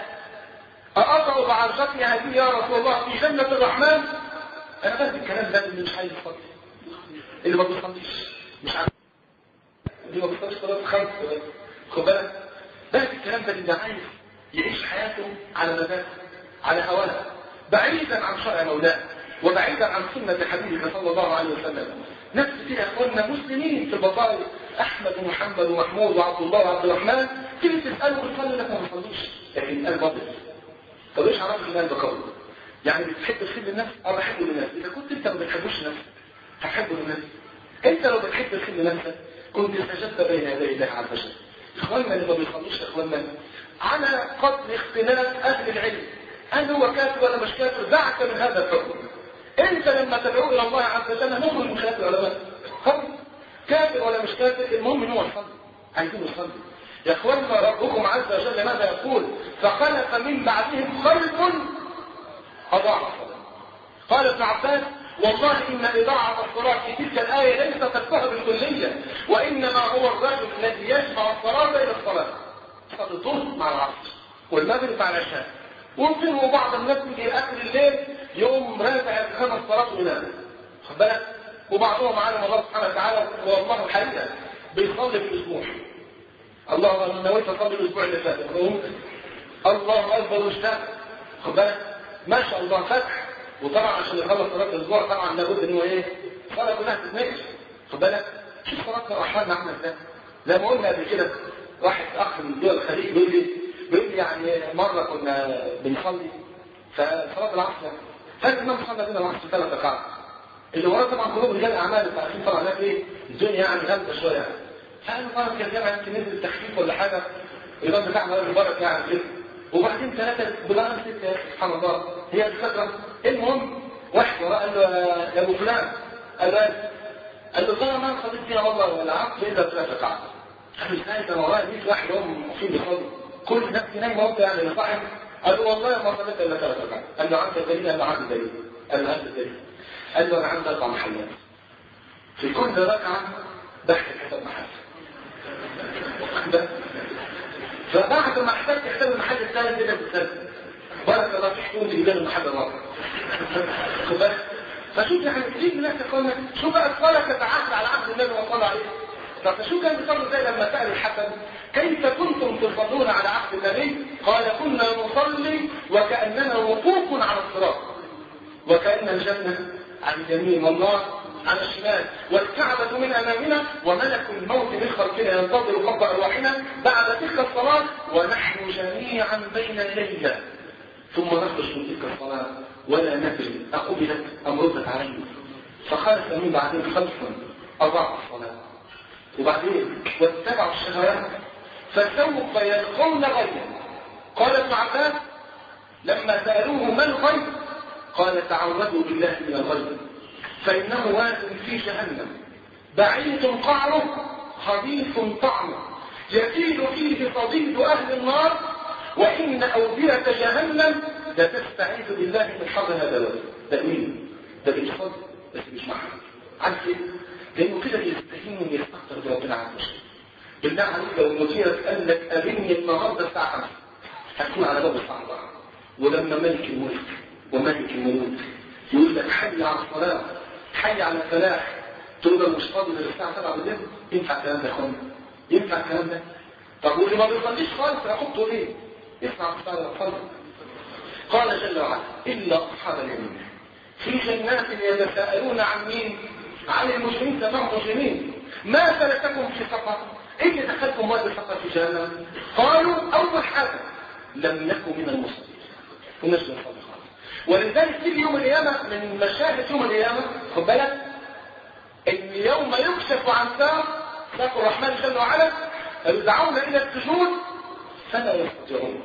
أقطع بعرجتي هذه يا رسول الله في جنة الرحمن أنا بس الكلام ده اللي مش عايز يصلي اللي ما بيصليش مش عارف اللي ما بيصليش صلاه خمس خد بالك بس الكلام ده اللي عايز يعيش حياته على مزاجه على هواه بعيدا عن شرع مولاه وبعيدا عن سنة حبيبك صلى الله عليه وسلم نفس كده يا اخواننا مسلمين في البطائل احمد ومحمد ومحمود وعبد الله وعبد الرحمن تيجي تساله بتصلي لك ما بتصليش لكن قال بطل طب ايش عرفت ان قلبك قوي يعني بتحب الخير للناس اه بحبه للناس اذا كنت انت ما بتحبوش نفسك هتحبه للناس انت لو بتحب الخير لنفسك كنت استجبت بين يدي الله عز وجل اخواننا اللي ما بيصلوش اخواننا على قدر اختلاف اهل العلم هل هو كافر ولا مش كافر دعك من هذا الحكم انت لما تدعو الى الله عز وجل نخرج من خلاف العلماء خلاص كافر ولا مش كافر المهم ان هو يصلي عايزين يصلي يا اخواننا ربكم عز وجل ماذا يقول فخلف من بعدهم خلف اضاعوا الصلاه قال ابن عباس والله ان اضاعه الصلاه في تلك الايه ليست تفهم بالكليه وانما هو الرجل الذي يجمع الصلاه الى الصلاه صلاه الظهر مع العصر والمغرب مع العشاء ممكن وبعض الناس يجي اخر الليل يقوم رافع الخمس صلاه وينام خد بالك وبعضهم عالم الله سبحانه وتعالى والله الحقيقه بيصلي في الاسبوع الله انا نويت اصلي الاسبوع اللي فات الله اكبر واشتاق خد بالك ما شاء الله فتح وطبعا عشان يخلص صلاه الاسبوع طبعا لابد ان هو ايه الصلاه كلها تتنقش خد بالك شوف صلاتنا الرحمن عامله ازاي لما قلنا قبل كده واحد اخ من دول الخليج بيقول لي بيقول لي يعني مره كنا بنصلي فصلاه العصر فاكر ما صلى بينا العصر ثلاث ركعات اللي وراه طبعا كلهم رجال اعمال فعارفين طبعا هناك ايه الدنيا يعني غامضه شويه يعني فقالوا طبعا كان جامع يمكن نزل التخفيف ولا حاجه الإمام بتاعنا راجل بركه يعني كده وبعدين ثلاثه بلغنا سته سبحان الله هي الفتره المهم واحد وراه قال له يا ابو فلان قال له قال له انا ما صليت فيها والله ولا عقد الا ثلاث ركعات قال له ازاي ده ورايا 100 واحد هم واقفين بيصلوا كل نفسي نايمه وانت يعني صاحب قال له والله ما صليت الا ثلاث ركعات قال له عندك دليل قال له عندي دليل قال له هات الدليل قال له انا عندي اربع محلات في كل ركعه بحث حساب محل فبعد ما احتاج حساب المحل الثالث كده بالثالث بارك الله فيك تقوم تجيب المحل الرابع خد بالك فشوف يعني تجيب ناس يقول شو بقى الصلاه تتعهد على عهد النبي صلى الله عليه طب فشو كان بيصلوا زي لما سال الحسن كيف كنتم تصلون على عهد النبي قال كنا نصلي وكاننا وقوف على الصراط وكان الجنه عن اليمين والنار على الشمال والكعبة من أمامنا وملك الموت من خلفنا ينتظر قبض أرواحنا بعد تلك الصلاة ونحن جميعا بين يديها ثم نخرج من تلك الصلاة ولا ندري أقبلت أم ردت علينا فخالف من بعدين خلفا أضاعوا الصلاة وبعدين واتبعوا الشهوات فسوف يلقون غيا قال ابن عباس لما سألوه ما الغيب قال تعوذوا بالله من الغيب فإنه واد في جهنم بعيد قعره خبيث طعمه يزيد فيه صديد أهل النار وإن أودية جهنم لتستعيذ بالله من حر هذا الواد ده مين؟ ده بيتفضل بس مش معها عارف ايه؟ لأنه كده بيستهين ويستكتر بربنا عز وجل بالله عليك لو المدير قال لك قابلني النهارده الساعة 5 هتكون على باب الساعة 4 ولما ملك الملك وملك الملوك يقول لك حي على الصلاة حي على الفلاح تقول له مش فاضي للساعة 7 بالليل ينفع الكلام ده يا اخوانا ينفع الكلام ده طب واللي ما بيصليش خالص احطه ليه؟ يسمع الصلاة ويصلي قال جل وعلا إلا أصحاب اليمين في جنات يتساءلون عن مين؟ عن المسلمين تبع المسلمين ما سلككم في سقر؟ ايه اللي دخلكم واد سقر في جهنم؟ قالوا أول حاجة لم نكن من المصلين كناش بنصلي خالص ولذلك تيجي يوم القيامة من مشاهد يوم القيامة خد بالك ان يوم يكشف عن ساق ساق الرحمن جل وعلا يدعون الى السجود فلا يستطيعون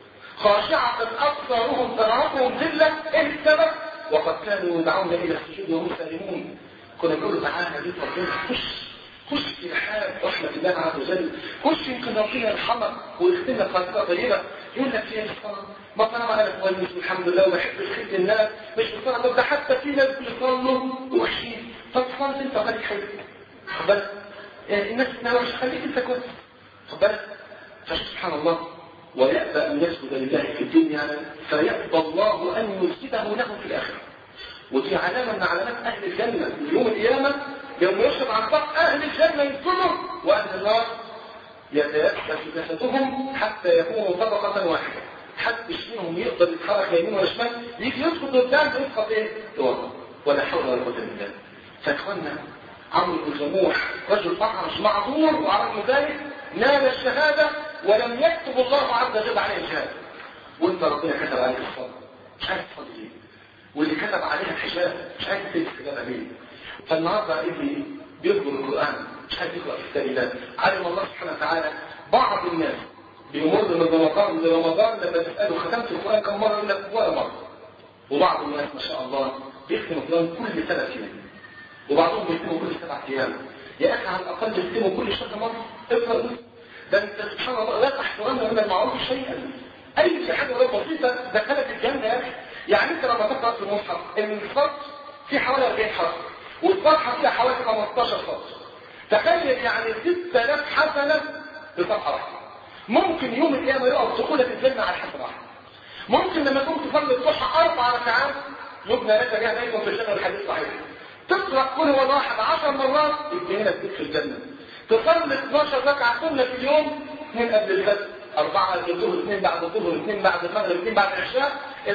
خاشعة أبصارهم ترهقهم ذلة إيه السبب؟ وقد كانوا يدعون إلى السجود وهم سالمون كنا نقول تعالى دي ربنا خش خش في الحال رحمة الله عز وجل خش يمكن ربنا يرحمك ويختم لك خاطرة طيبة يقول لك فين الصلاة ما طالما انا كويس والحمد لله وبحب الخير الناس مش بصلاة طب ده حتى في ناس بيصلوا وحشين طب صلت انت خليك حلو خد بالك يعني الناس تناوش خليك انت كويس خد بالك فسبحان الله ويأبى أن يسجد لله في الدنيا فيأبى الله أن يسجده له في الآخرة ودي علامة من علامات أهل الجنة يوم القيامة يوم يشهد عن طاق أهل الجنة يسجدوا وأهل النار يتيأسس جسدهم حتى يكونوا طبقة واحدة محدش منهم يقدر يتحرك يمين ولا شمال يجي يسقط قدام يسقط ايه؟ يوقف ولا حول ولا قوة الا بالله فاخوانا عمرو بن جموح رجل اعرج معذور وعلى ذلك نال الشهادة ولم يكتب الله عز وجل عليه الشهادة وانت ربنا كتب عليك الصبر مش عارف تصلي ليه واللي كتب عليها الحجاب مش عارف تلبس حجابها ليه فالنهارده ابني بيقرأ القرآن مش عارف يقرأ في التاليات علم الله سبحانه وتعالى بعض الناس بيمر من رمضان لرمضان لما تسأله ختمت القرآن كم مرة يقول لك ولا مرة وبعض الناس ما شاء الله بيختم القرآن كل ثلاث أيام وبعضهم بيختموا كل سبع أيام يا أخي على الأقل بيختموا كل شهر مرة اقرأ جزء ده أنت سبحان الله لا تحترم من المعروف شيئا أي حاجة غير بسيطة دخلت الجنة يا أخي يعني أنت لما تقرأ في المصحف الخط في حوالي 40 حرف والصفحة فيها حوالي 15 سطر تخيل يعني 6000 حسنة بصفحة واحدة ممكن يوم القيامة يقف دخولك الجنة على حسب واحد ممكن لما تقوم تصلي الضحى أربع ركعات يبنى لك بها دايما في الجنة الحديث صحيح تقرأ كل هو واحد عشر مرات يبني لك في الجنة تصلي 12 ركعة سنة في اليوم اثنين قبل الفجر أربعة قبل الظهر اثنين بعد الظهر اثنين بعد المغرب اثنين بعد العشاء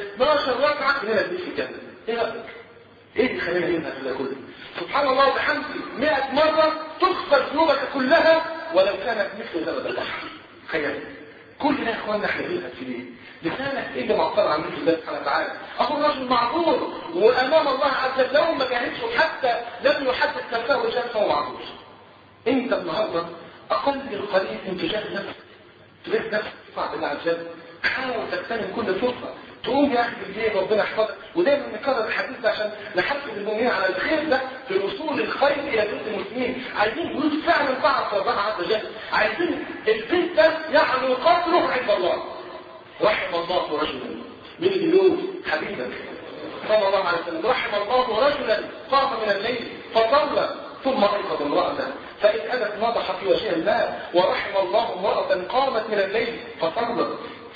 12 ركعة يبني لك في الجنة ايه رأيك؟ ايه اللي خلينا ننهى في ده كله؟ سبحان الله وبحمده 100 مرة تغفر ذنوبك كلها ولو كانت مثل زبد البحر تخيل كل ده يا اخوانا احنا بنلهج في ليه؟ لسانك ايه اللي معطل عن مثل الله سبحانه وتعالى؟ اخو الرجل معذور وامام الله عز وجل لو ما جاهدش حتى لم يحدث نفسه رجال فهو معذور. انت النهارده اقل القليل انتجاه نفسك. تلاقي نفسك تطلع بالله عز وجل حاول تغتنم كل فرصه تقوم يا اخي بالليل ربنا يحفظك ودايما نكرر الحديث ده عشان نحفز المؤمنين على الخير ده في وصول الخير الى بيت المسلمين عايزين بيوت فعلا طاعه ربنا عز وجل عايزين البيت ده يعني قدره عند الله رحم الله رجلا من اليوم حبيبك صلى الله عليه وسلم رحم الله رجلا قام من الليل فصلى ثم ايقظ امراته فان ابت نضح في وجه الماء ورحم الله امراه قامت من الليل فصلت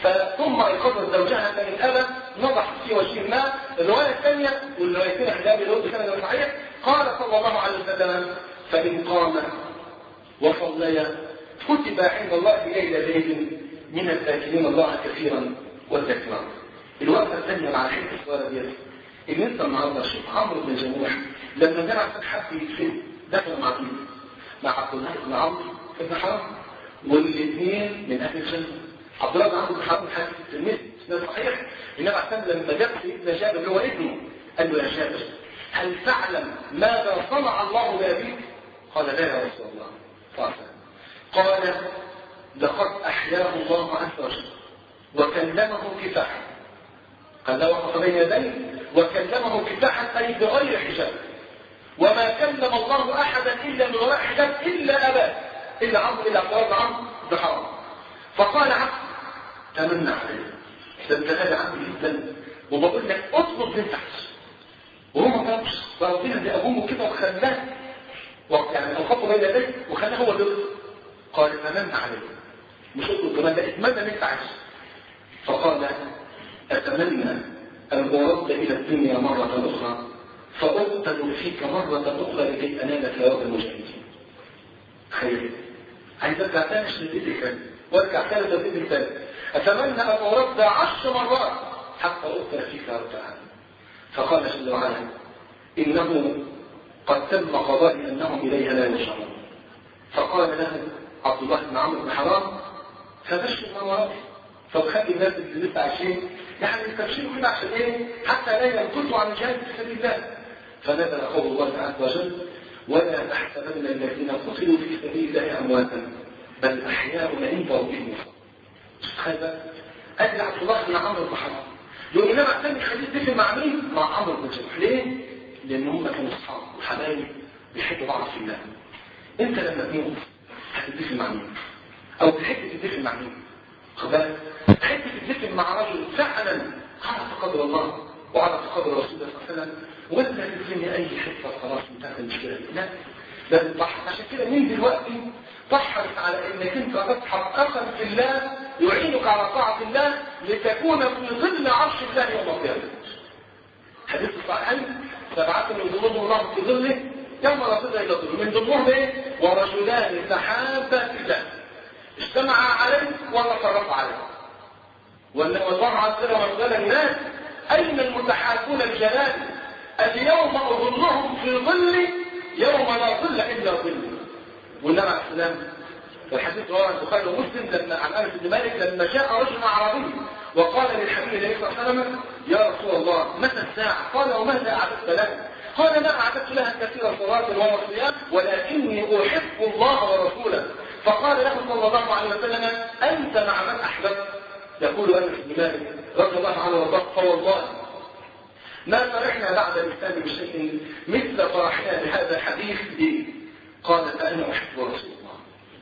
ثم ايقظت زوجها فان ابى نضح في وجه الماء الروايه الثانيه والروايتين احدى بيقول بسند صحيح قال صلى الله عليه وسلم فان قام وصليا كتب عند الله ليلة ليل من الذاكرين الله كثيرا والذاكرات الوقفة الثانية مع الحته الصغيرة ديت ان انت النهارده شوف عمرو بن جموح لما جمع حد يدفن دفن مع مين؟ مع عبد الله بن عمرو بن حرام والاثنين من اهل الجنه عبد الله بن عمرو بن حرام حديث الترمذي ده صحيح النبي عليه الصلاه لما جاب سيدنا جابر اللي هو ابنه قال له يا جابر هل تعلم ماذا صنع الله بابيك؟ قال لا يا رسول الله قال قال لقد احياه الله عز وجل وكلمه كفاحا قال له وقف بين يديه وكلمه كفاحا اي بغير حجاب وما كلم الله احدا الا من وراء حجاب الا اباه الا عمرو الا عبد الله بن عمرو بن حرام فقال عبد تمنى عليه ده انت غالي عندي جدا وبقول لك اطلب من تحت وهو ما طلبش فربنا اللي ابوه كده وخلاه يعني الخط بين يديه وخلاه هو اللي قال تمنى عليه مش اطلب كمان ده اتمنى ان انت عايز فقال اتمنى ان ارد الى الدنيا مره اخرى فأقتل فيك مرة أخرى لكي أنال ثواب المجاهدين. خير. عايز أرجع تاني لديتك وارجع تاني لديتك تاني. أتمنى أن أرد عشر مرات حتى أقتل فيك أربعا. فقال جل وعلا إنه قد تم قضائي أنهم إليها لا يرجعون. فقال له عبد الله بن عمرو بن حرام فبشر ما وراء فبخلي الناس اللي لسه عايشين يعني يستبشروا كده عشان ايه؟ حتى لا ينقصوا عن الجهاد في سبيل الله. فنزل قول الله عز وجل ولا تحسبن الذين قتلوا في سبيل الله امواتا بل احياء عند ربهم هذا ادي عبد الله بن عمرو بن حرام يقول انما اعتمد خليل دفن مع مين؟ مع عمرو بن جمح ليه؟ لان هم كانوا اصحاب وحبايب بيحبوا بعض في الله انت لما تموت هتدفن مع مين؟ او تحب تدفن مع مين؟ خد بالك تحب تدفن مع رجل فعلا عرف قدر الله وعرف قدر رسول الله صلى الله عليه وسلم ولا تدفني اي حته خلاص انتهت المشكله دي لا لازم تحرص عشان كده مين دلوقتي تحرص على انك انت تصحب اخا في الله يعينك على طاعه الله لتكون في ظل عرش الله يوم القيامه حديث الصحيحين سبعه من ظلهم الله في ظله يوم لا ظل الا ظله من ضمنهم ايه ورجلان تحابا في الله اجتمعا عليه ولا فرقا عليه والله عز وجل وقال الناس اين المتحابون الجلال اليوم اظلهم في ظل يوم لا ظل الا ظل والنبي عليه السلام في الحديث رواه البخاري ومسلم لما عن انس بن مالك لما جاء رجل اعرابي وقال للحبيب النبي صلى الله عليه وسلم يا رسول الله متى الساعه؟ قال وماذا اعددت لها؟ قال ما اعددت لها كثير صلاه وصيام ولكني احب الله ورسوله فقال له صلى الله عليه وسلم انت مع من احببت يقول انس بن مالك رضي الله عنه وارضاه فوالله ما فرحنا بعد الإسلام بشيء مثل فرحنا بهذا الحديث به قال فأنا أحب رسول الله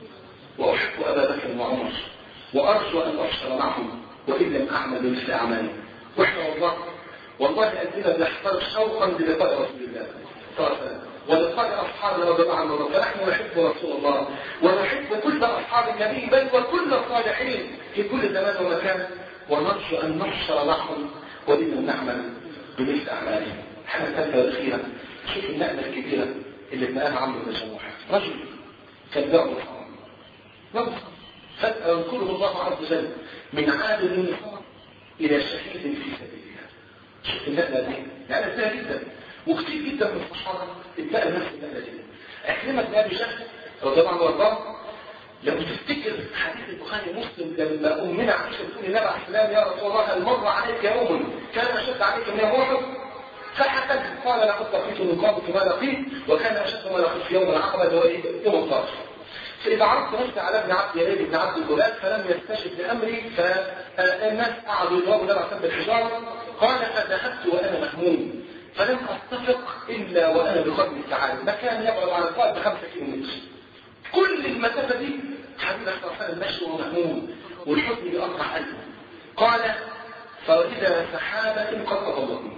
وأحب أبا بكر وعمر وأرجو أن أبشر معهم وإن لم أعمل بمثل أعمالي وإحنا والله والله قلبنا بيحتار شوقا للقاء رسول الله صلى الله عليه وسلم ولقاء أصحابنا رضي الله عنهم فنحن نحب رسول الله ونحب كل أصحاب النبي بل وكل الصالحين في كل زمان ومكان ونرجو أن نحشر معهم وإن لم نعمل بمثل أعمالهم حاجة ثالثة والأخيرة شوف النقلة الكبيرة اللي اتنقلها عمرو بن جموح رجل كان بيعبد الحرام رجل فجأة ينقله الله عز وجل من عابد النصارى إلى شهيد في سبيل الله شوف النقلة دي نقلة سهلة جدا وكتير جدا من الصحابة اتنقل نفس النقلة دي أكلمة بن أبي شهر رضي الله عنه وارضاه لو تفتكر حديث البخاري ومسلم لما امنا عائشه تقول النبي عليه السلام يا رسول الله هل مر عليك يوم كان اشد عليك من يوم احد فحكت قال لقد لقيت من قبلك ما لقيت وكان اشد ما لقيت في يوم العقبه هو يوم الطرف فإذا عرضت نفسي على ابن عبد يليل بن عبد الجلال فلم يستشف لأمري فالناس قعدوا يضربوا النبي عليه بالحجارة قال فذهبت وأنا مهموم فلم أتفق إلا وأنا بقدر التعالي مكان يبعد عن القائد بخمسة كيلو متر كل المسافة دي حبيب صلى الله عليه وسلم مشي ومهموم والحزن بيقطع قلبه قال فإذا سحابة قد أضلتني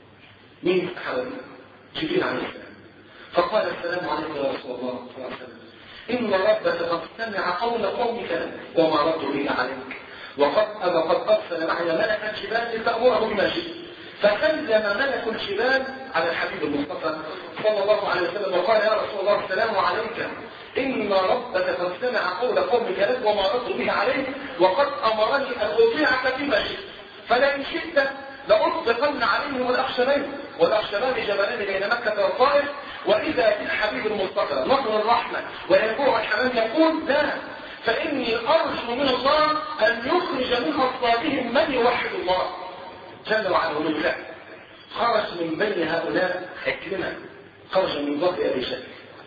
مين السحابة دي؟ جبريل عليه السلام فقال السلام عليكم يا رسول الله صلى الله عليه وسلم إن ربك قد سمع قول قومك وما ردوا به عليك وقد أبى قد أرسل معي ملك الجبال لتأمره بما شئت فسلم ملك الجبال على الحبيب المصطفى صلى الله عليه وسلم وقال يا رسول الله السلام عليك إن ربك قد سمع قول قومك لك وما ردوا به عليك وقد أمرني أن أطيعك فيما شئت فلئن شئت لأطلقن عليهم الأخشبين والأخشبان جبلان بين مكة والطائف وإذا بالحبيب المصطفى نصر الرحمة وينبوع الحمام يقول لا فإني أرجو من الله أن يخرج من أصلابهم من يوحد الله جل وعلا من الله خرج من بين هؤلاء حكمة خرج من بطن أبي شكل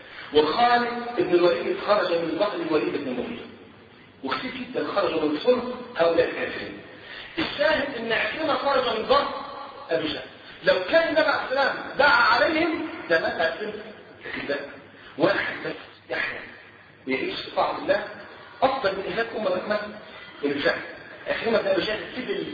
وخالد بن الوليد خرج من بطن الوليد بن المغيرة وكثير جدا خرجوا من صلب هؤلاء الكافرين الشاهد ان عكرمة خرج من ضرب ابي جهل لو كان النبي عليه السلام دعا عليهم ده مات عكرمة لكن واحد بس يحيى ويعيش في طاعة الله افضل من اهلاك امه رحمه الجهل عكرمة ابي جهل سجل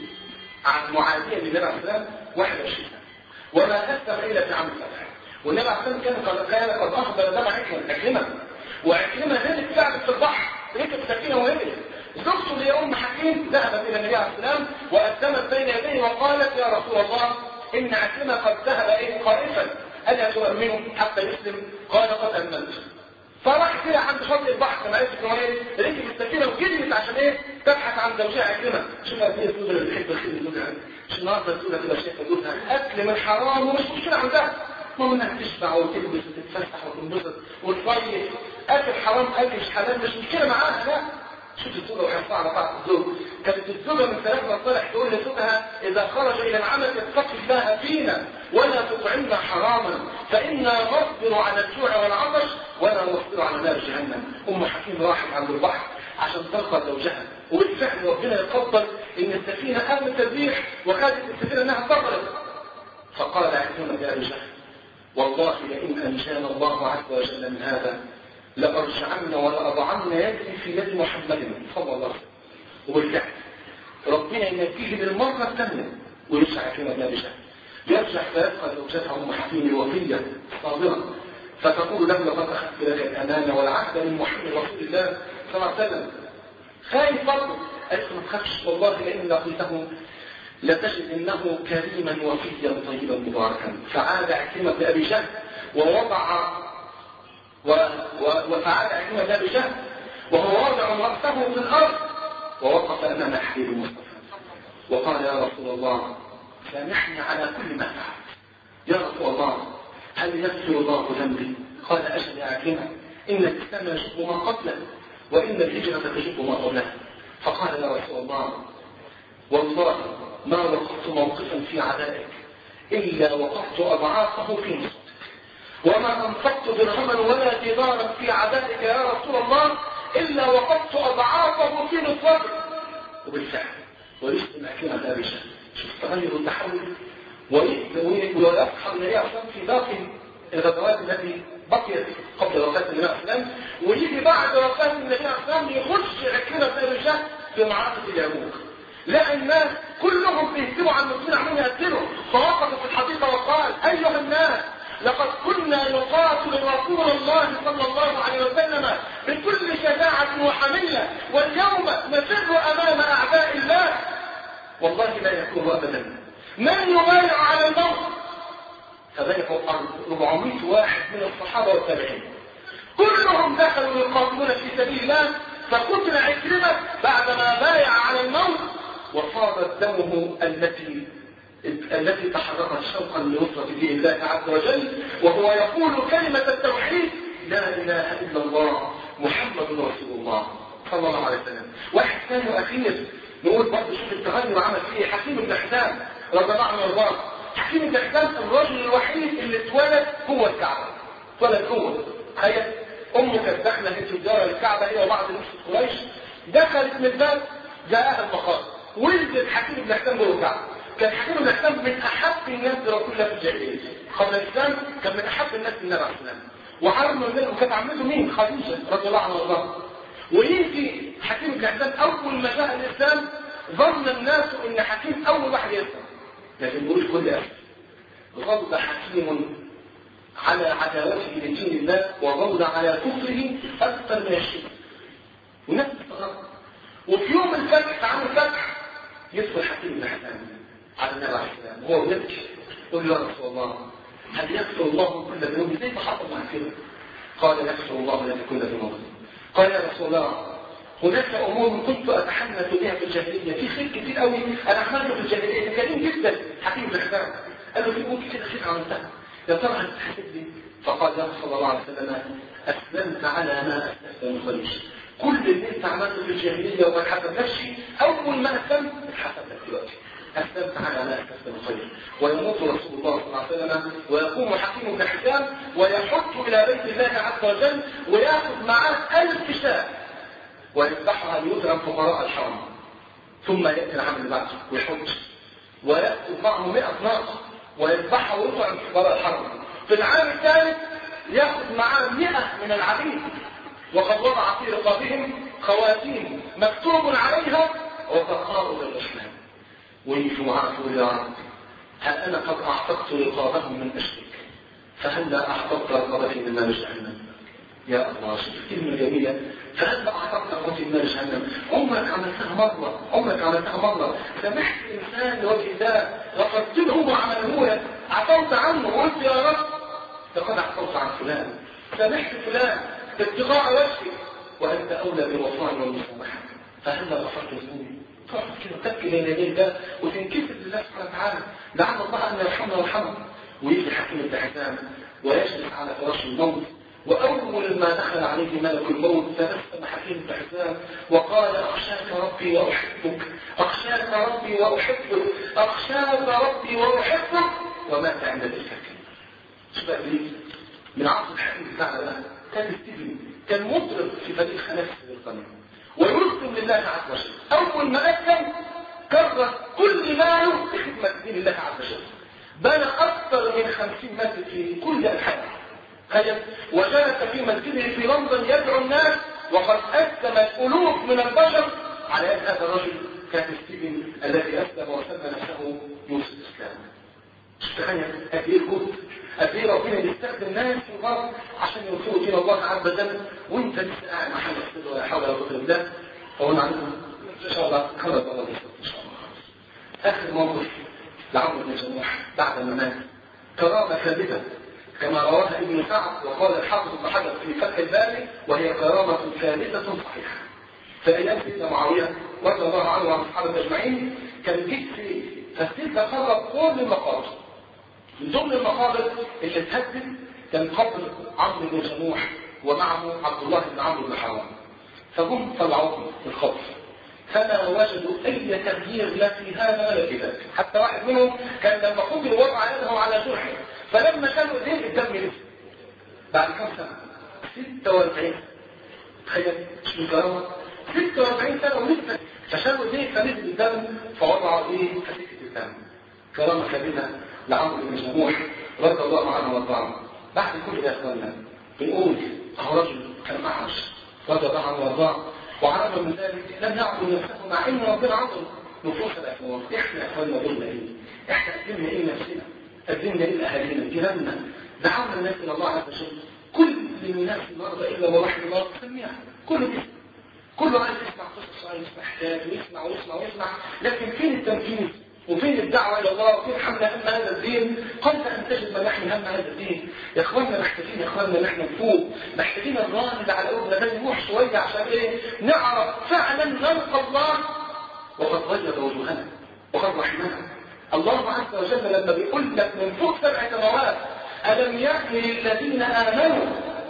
عن معادية للنبي عليه السلام 21 سنة وما أسلم إلا في عام الفتح والنبي عليه السلام كان قد كان قد أخبر دم عكرمة عكرمة وعكرمة ذلك فعلت في البحر ركب سفينة وهي زوجته اللي هي ام حكيم ذهبت الى النبي عليه السلام وقدمت بين يديه وقالت يا رسول الله ان عكرمه قد ذهب ايه خائفا الا تؤمنه حتى يسلم قال قد امنت فراح كده عند شاطئ البحر كما قالت ان هو ايه ركب السفينه وجريت عشان ايه تبحث عن زوجها عكرمه شوف قد ايه الزوجه اللي بتحب الخير زوجها مش النهارده الزوجه تبقى شايفه جوزها اكل من حرام ومش مشكله عندها المهم انها تشبع وتلبس وتتفسح وتنبسط وتصيف اكل حرام اكل مش حلال مش مشكله معاها لا شوف الزوجه وحرصها على طاعه الزوج كانت الزوجه من ثلاث مصالح تقول لزوجها اذا خرج الى العمل اتق الله فينا ولا تطعمنا حراما فانا نصبر على الجوع والعطش ولا نصبر على نار جهنم ام حكيم راحت عند البحر عشان تلقى زوجها وبالفعل ربنا يقدر ان السفينه قامت تزيح وخدت السفينه انها تغرق فقال عكرمه يا رجال والله لئن انجانا الله عز وجل من هذا لأرجعن ولأضعن يدي في يد محمد صلى الله عليه وسلم وبالفعل ربنا ينجيه للمرة الثانية ويرجع كما ابن أبي يرجع فيبقى زوجته أم حكيم الوفية صابرة فتقول له لقد أخذت لك الأمانة والعهد من محمد رسول الله صلى الله عليه وسلم خايف برضه قالت ما تخافش والله لئن لقيته لتجد انه كريما وفيا طيبا مباركا فعاد عكرمه بابي جهل ووضع و... و... وفعل عكرمه بابي جهل وهو واضع راسه في الارض ووقف امام حبيب المصطفى وقال يا رسول الله سامحني على كل ما فعلت يا رسول الله هل يغفر الله ذنبي قال اجل يا عكرمه ان الاسلام يجب ما قبله وان الهجره تجب ما قبلها فقال يا رسول الله والله ما وقفت موقفا في عدائك إلا وقفت أضعافه في نصرتك وما أنفقت درهما ولا دينارا في عدائك يا رسول الله إلا وقفت أضعافه في نصرتك وبالفعل ويسلم أكلمة أبي شهر شوف تغير التحول ويصحى النبي أصلا في باقي الغزوات التي بقيت قبل وفاة النبي عليه السلام ويجي بعد وفاة النبي عليه السلام يخش عكرمة أبي شهر في معركة اليرموك لقى الناس كلهم بيهتموا عن المسلمين عمالين يقتلوا فوقف في الحديقه وقال ايها الناس لقد كنا نقاتل رسول الله صلى الله عليه وسلم بكل شجاعة وحمية واليوم نفر أمام أعداء الله والله لا يكون أبدا من يبايع على الموت فبايعوا 400 واحد من الصحابة والتابعين كلهم دخلوا يقاتلون في سبيل الله فقتل عكرمة بعدما بايع على الموت وفاضت دمه التي التي تحركت شوقا لنصرة دين الله عز وجل وهو يقول كلمة التوحيد لا إله إلا الله محمد رسول الله صلى الله عليه وسلم واحد ثاني وأخير نقول برضه شوف التغير عمل فيه حكيم بن حزام رضي الله عنه وارضاه حكيم بن حزام الرجل الوحيد اللي اتولد هو الكعبة اتولد هو تخيل امه كانت داخله في تجاره الكعبه هي وبعض نفس قريش دخلت من الباب جاءها المقام ولدت حكيم بن حزام جوه الكعبه كان حكيم بن حزام من احب الناس لرسول الله في الجاهليه قبل الاسلام كان من احب الناس للنبي عليه السلام وعرض من ذلك وكانت عمته مين خديجه رضي الله عنها وارضاها ويجي حكيم بن حزام اول ما جاء الاسلام ظن الناس ان حكيم اول واحد يسلم لكن بيقول كل اسف غضب حكيم على عداوته لدين الله وغضب على كفره اكثر من الشرك والناس تستغرب وفي يوم الفتح عام الفتح يدخل حكيم بن حزام على النبي عليه السلام وهو يبكي يقول له يا رسول الله هل يغفر الله كل ذنوب كيف حصل مع كده؟ قال يغفر الله لك كل ذنوب قال يا رسول الله هناك امور كنت اتحنث بها في الجاهليه في خير كتير قوي انا عملته في الجاهليه كريم جدا حكيم بن حزام قال له في امور كتير خير عملتها يا ترى هتحسب لي فقال يا صلى الله عليه وسلم اسلمت على ما اسلمت من خليش كل اللي انت عملته في الجاهليه وما حسبلكش اول ما اسلمت اتحسب لك دلوقتي أسلمت على ما أسلمت من خير ويموت رسول الله صلى الله عليه وسلم ويقوم حكيم بن حزام ويحط إلى بيت الله عز وجل ويأخذ معاه ألف شاة ويذبحها ليطعم فقراء الحرم ثم يأتي العام اللي بعده ويحج ويأخذ معه 100 ناقة ويذبحها ويطعم فقراء الحرم في العام الثالث يأخذ معاه 100 من العبيد وقد وضع في رقابهم خواتيم مكتوب عليها وتقارب الرحمن ويجوا معاه يقول يا رب ها انا قد اعتقت رقابهم من اجلك فهلا اعتقت رقبتي من نار جهنم يا الله شوف الكلمه جميله فهلا اعتقت رقبتي من نار جهنم عمرك عملتها مره عمرك عملتها مره سمحت انسان لوجه الله غفرت له وعمله لك عفوت عنه وقلت يا رب لقد عفوت عن فلان سامحت فلان ابتغاء وجهك وانت اولى بالوفاء والمسامحه فهلا غفرت ذنوبي تقعد كده تبكي بين يدي الله وتنكسر لله سبحانه وتعالى لعل الله ان يرحمنا ويرحمه ويجي حكيم التحزان ويجلس على فراش الموت واول ما دخل عليه ملك الموت تبسم حكيم التحزان وقال اخشاك ربي واحبك اخشاك ربي واحبك اخشاك ربي واحبك ومات عند السكين شوف ابليس من عصر الحكيم بتاعنا ده كان ستيفن كان مطرب في فريق خلاف القانون ويسلم لله عز وجل اول ما اسلم كرر كل ماله لخدمه دين الله عز وجل بنى اكثر من خمسين مسجد في كل انحاء تخيل وجلس في مسجده في لندن يدعو الناس وقد اسلم الالوف من البشر على يد هذا الرجل كان ستيفن الذي اسلم وسمى نفسه يوسف الاسلام تخيل قد ايه الجهد قد ايه ربنا بيستخدم ناس في الغرب عشان يوصلوا دين الله عز وجل وانت لسه قاعد محل الصدر ولا حول ولا قوه الا بالله فقلنا عنكم ان شاء الله خلص الله ان شاء الله اخر موقف لعمرو بن جموح بعد ما مات كرامه ثابته كما رواها ابن سعد وقال الحافظ بن حجر في فتح الباري وهي كرامه ثابته صحيحه فايام سيدنا معاويه رضي الله عنه وعن الصحابه اجمعين كان جيت في تسديد ده خرب كل المقابر من ضمن المقابر اللي اتهدد كان قبر عمرو بن جموح ومعه عبد الله بن عمرو بن حرام فهم طلعوهم في الخبر فما وجدوا اي تغيير لا في هذا ولا في ذاك حتى واحد منهم كان لما قبل وضع يده على جرحه فلما كانوا ايديه الدم نزل بعد كم سنه 46 تخيل مش من كرامه 46 سنه ونزل فشالوا ايديه فنزل الدم فوضعوا ايه كثيفه الدم كرامه كبيره لعمرو بن جموح رضي الله عنه وارضاه بعد كل ده اخواننا بنقول اهو رجل كان اعرج رضي الله عنه وارضاه وعرف من ذلك لم يعبد نفسه مع ان ربنا عظم نفوس الاخوان احنا اخواننا دول ايه؟ احنا قدمنا ايه نفسنا؟ قدمنا ايه لاهالينا؟ جيراننا دعونا الناس الى الله عز وجل كل الناس النهارده الا ورحم الله سميها كله بيسمع كله عايز يسمع قصص وعايز يسمع حكايات ويسمع ويسمع ويسمع لكن فين التنفيذ؟ وفين الدعوة إلى الله وفين حمل هم هذا الدين قبل أن تجد من يحمل هم هذا الدين يا إخواننا محتاجين يا إخواننا إن إحنا نفوق محتاجين الرامد على قلوبنا ده نروح شوية عشان إيه نعرف فعلا نلقى الله وقد غير وجوهنا وقد رحمنا الله عز وجل لما بيقول لك من فوق سبع سماوات ألم يأن للذين آمنوا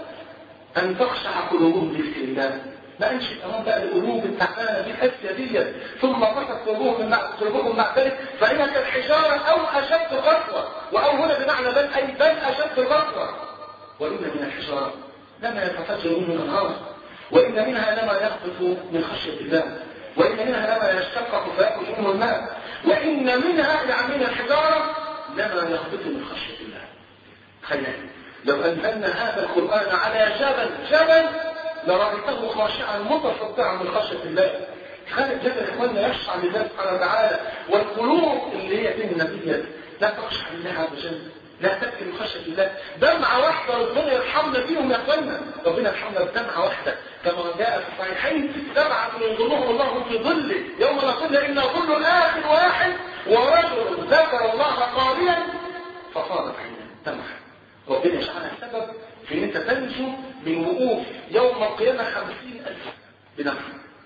أن تخشع قلوبهم لذكر الله ما انشئ امام بقى القلوب التعبانه دي الاسيا دي ثم قصت قلوبهم مع قلوبهم مع ذلك فانها كالحجاره او اشد قسوه واو هنا بمعنى بل اي بل اشد قسوه وان من الحجاره لما يتفجر منه الانهار وان منها لما يخطف من خشيه الله وان منها لما يشتقق فيخرج منه الماء وان منها يعني من الحجاره لما يخطف من خشيه الله تخيل لو انزلنا هذا القران على جبل جبل لرأيته خاشعا متصدعا من خشية الله خالد جبل اخواننا يخشع لله سبحانه وتعالى والقلوب اللي هي بين النبي لا تخشع لله عز وجل لا تبكي من خشية الله دمعة واحدة ربنا يرحمنا فيهم يا اخوانا ربنا يرحمنا بدمعة واحدة كما جاء في الصحيحين سبعة ينظرهم الله في ظله يوم نقول إن ظل آخر واحد ورجل ذكر الله قاريا فصارت عيناه دمعة ربنا يجعلها سبب في ان انت تنجو من وقوف يوم القيامة خمسين ألف بنفسك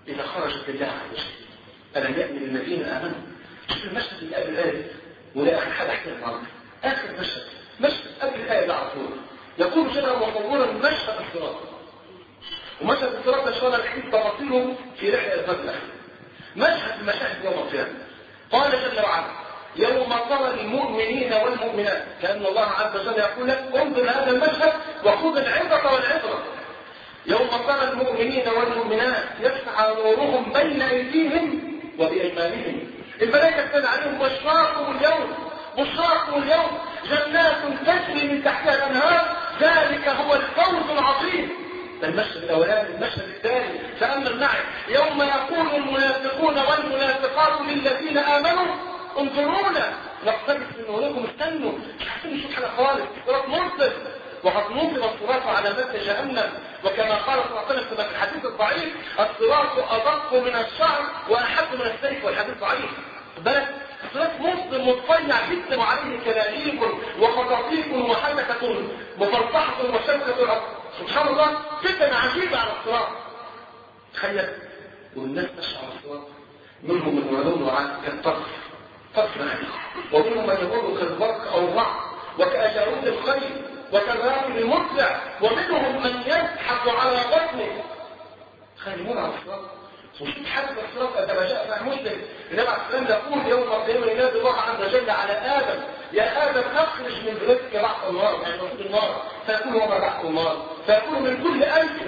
إذا خرجت الله عز وجل ألم يأمن الذين آمنوا شوف المشهد اللي قبل الآية ولا آخر حاجة أحكي النهارده آخر مشهد مشهد قبل الآية ده على طول يقول جل مصورا مشهد الصراط ومشهد الصراط إن شاء الله الحديث تفاصيله في رحلة الفتح مشهد مشاهد يوم القيامة قال جل وعلا يوم ترى المؤمنين والمؤمنات كأن الله عز وجل يقول لك انظر هذا المشهد وخذ العبرة والعبرة يوم ترى المؤمنين والمؤمنات يسعى نورهم بين أيديهم وبأيمانهم الملائكة تنادي عليهم بشراكم اليوم بشراكم اليوم جنات تجري من تحتها الأنهار ذلك هو الفوز العظيم ده المشهد الأولاني المشهد الثاني تأمل معي يوم يقول المنافقون والمنافقات للذين آمنوا انظرونا نقتبس من نوركم استنوا مش عارفين نشوف حاجة خالص صراط مرسل وقد نوصل الصراط على مد جهنم وكما قال صلى الله عليه وسلم في الحديث الضعيف الصراط أدق من الشعر وأحد من السيف والحديث ضعيف بالك الصراط مسلم متفيع جدا وعليه كلاليب وخطاطيف وحلقة مفرطحة وشبكة سبحان الله فتن عجيبة على الصراط تخيل والناس تشعر على الصراط منهم من يلون وعاد كالطرف طرف ومنهم من يمر كالبرق أو الرعد وكأجارود الخيل وكالراجل المطلع ومنهم من يزحف على بطنه خالمون على الصراط وشوف حتى الصراط كما جاء في مسلم النبي عليه السلام يقول يوم القيامه ينادي الله عز وجل على ادم يا ادم اخرج من ذريتك بعث النار يعني وجود النار فيكون وما بعث النار فيكون من كل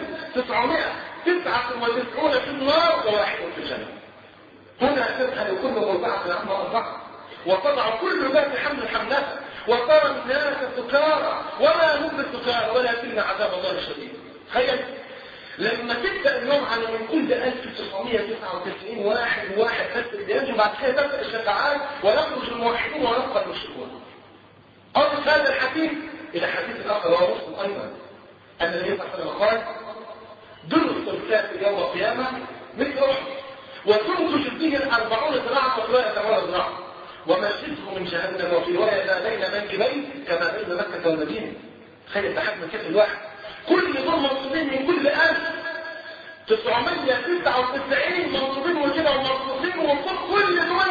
1999 في النار وواحد في الجنه هنا تذهل كل مرضعه عما ارضعت وتضع كل ذات حمل حملها وترى الناس سكارى وما هم بالسكارى ولكن عذاب الله شديد تخيل لما تبدا اليوم على من كل 1999 واحد واحد بس اللي ينجو بعد كده تبدا الشفاعات ويخرج الموحدون ويبقى المشركون أضف هذا الحديث إلى حديث آخر وهو مسلم أيضا أن النبي صلى الله عليه وسلم قال دل الثلثات يوم القيامة مثل أحد وتنتج به الأربعون ذراعا وثلاثة ثمانية ذراعا ومسجده من جهنم وفي رواية ما بين منكبين كما بين مكة والمدينة تخيل تحت كيف الواحد كل دول منصوبين من كل ألف 999 منصوبين وكده ومرصوصين وفوق كل دول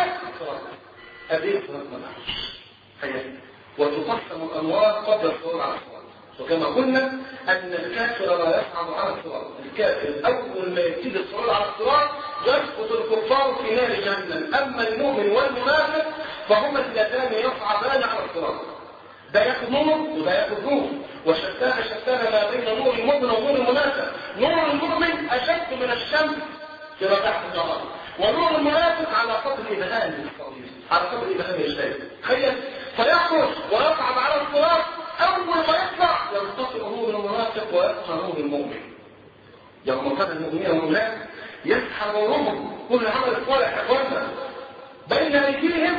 أبين صلاة ما تخيل وتقسم الأموال قبل الصلاة على الصلاة وكما قلنا أن الكافر لا يصعد على الصراط الكافر أول ما يبتدي الصلاة على الصراط يسقط الكفار في نار جهنم أما المؤمن والمنافق فهما اللذان يصعدان على الصراط ده ياخد نور وده ياخد نور وشتان شتان ما بين نور المؤمن ونور المنافق نور المؤمن أشد من الشمس في ركعة النهار ونور المنافق على قدر إبهام على قدر إبهام الشيء تخيل فيخرج ويصعد على الصراط أول ما يطلع ينتصر نور المنافق ويبقى نور المؤمن يوم كان المؤمنين والمؤمنات يسحب نورهم كل عمل الصالح يا اخوانا بين ايديهم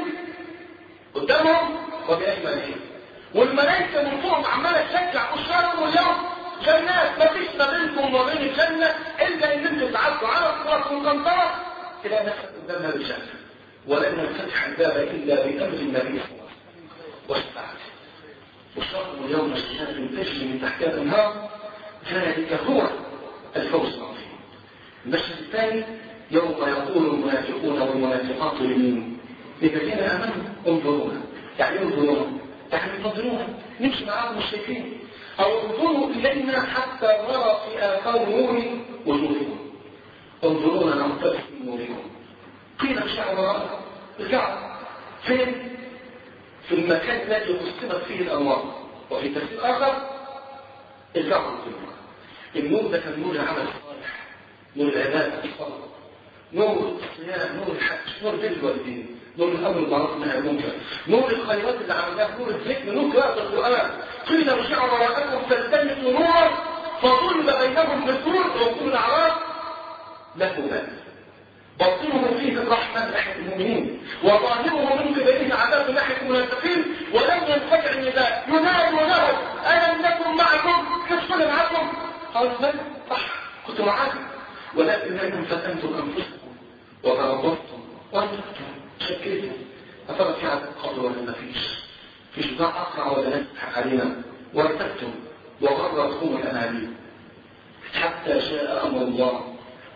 قدامهم وبايمانهم والملائكه من فوق عماله تشجع بشرارهم اليوم جنات ما فيش ما بينكم وبين الجنه الا ان انتم تعدوا على الصراط والقنطره تلاقي نفسك قدامها بالجنه ولن ينفتح الباب الا بامر النبي صلى الله عليه وسلم والسعاده وشرط اليوم اجتهاد تجري من تحتها الانهار ذلك هو الفوز العظيم المشهد الثاني يوم يقول المنافقون والمنافقات لمين للذين امنوا انظرونا يعني انظرونا يعني انتظرونا نمشي معاهم مشركين او انظروا الينا حتى نرى في اثار نور وجوهكم انظرونا نقتبس من نوركم قيل ارجعوا وراء ارجعوا فين في المكان الذي قسمت فيه الانوار وفي تفسير اخر ارجعوا النور النور ده كان نور العمل الصالح نور العباده الصالح نور الصيام نور الحج نور بر الوالدين نور الامر بالمعروف والنهي عن المنكر نور الخيرات اللي عملناها نور الذكر نور قراءه القران قيل ارجعوا وراءكم فالتمسوا نورا فضرب بينهم بسور وكل الاعراض له باب باطنه فيه الرحمة ناحية المؤمنين وظاهره من قبله عذاب ناحية المنافقين ولم ينفجر النداء ينادوا لهم ألم نكن معكم كيف معكم قالوا بلى صح كنت معاكم ولكنكم فتنتم أنفسكم وتربصتم وانتم شكيتم أفرد في عذاب قبل ولا ما فيش في شجاع أقرع ولا نفتح علينا وارتبتم وغرتكم الأماني حتى شاء أمر الله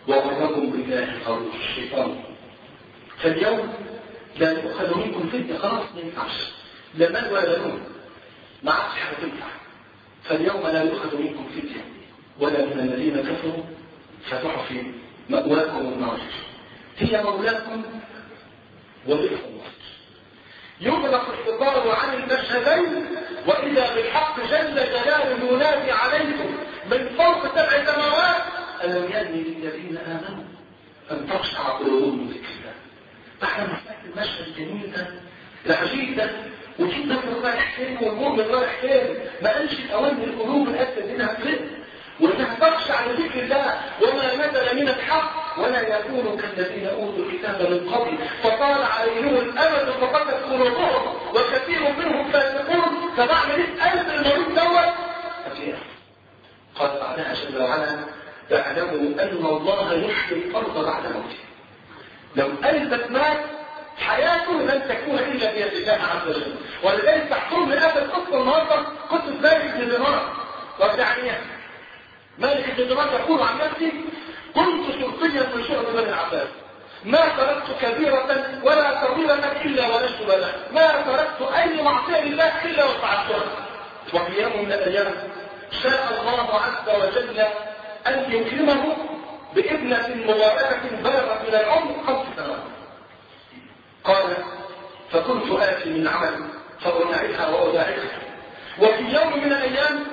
وغركم بالله الغرور الشيطان فاليوم لا يؤخذ منكم فدية خلاص ما ينفعش لا مال ولا بنون ما عادش حاجة تنفع فاليوم لا يؤخذ منكم فدية ولا من الذين كفروا فتحوا في مأواكم النار هي مولاكم وبئس المصير يغلق الستار عن المشهدين وإذا بالحق جل جلاله ينادي عليكم من فوق سبع سماوات ألم يأني للذين آمنوا أن تخشع قلوبهم من ذكر الله فاحنا محتاج المشهد الجميل ده العجيب ده وجيب نفسه رايح فين والمؤمن رايح فين ما قالش الأوان القلوب الأسد إنها تلد وإنها تخشع لذكر الله وما نزل من الحق ولا يكونوا كالذين أوتوا الكتاب من قبل فطال عليهم الأمد فقدت قلوبهم وكثير منهم فاسقون فبعد قلب المريض دوت ففيها قال بعدها جل وعلا تعلموا أن الله يحيي الأرض بعد موتها لو قلبك مات حياته لن تكون إلا بيد الله عز وجل ولذلك تحكم من أبد قصة النهارده قصة مالك بن دينار وبدعنيها مالك بن دينار يقول عن نفسي كنت شرطيا من شرط بني العباس ما تركت كبيرة ولا صغيرة إلا ونشت لها ما تركت أي معصية لله إلا وفعلتها وفي يوم من الأيام شاء الله عز وجل أن يكرمه بابنة مباركة بلغت من العمر خمس سنوات قال فكنت آتي من عمل فأنعيها وأداعبها وفي يوم من الأيام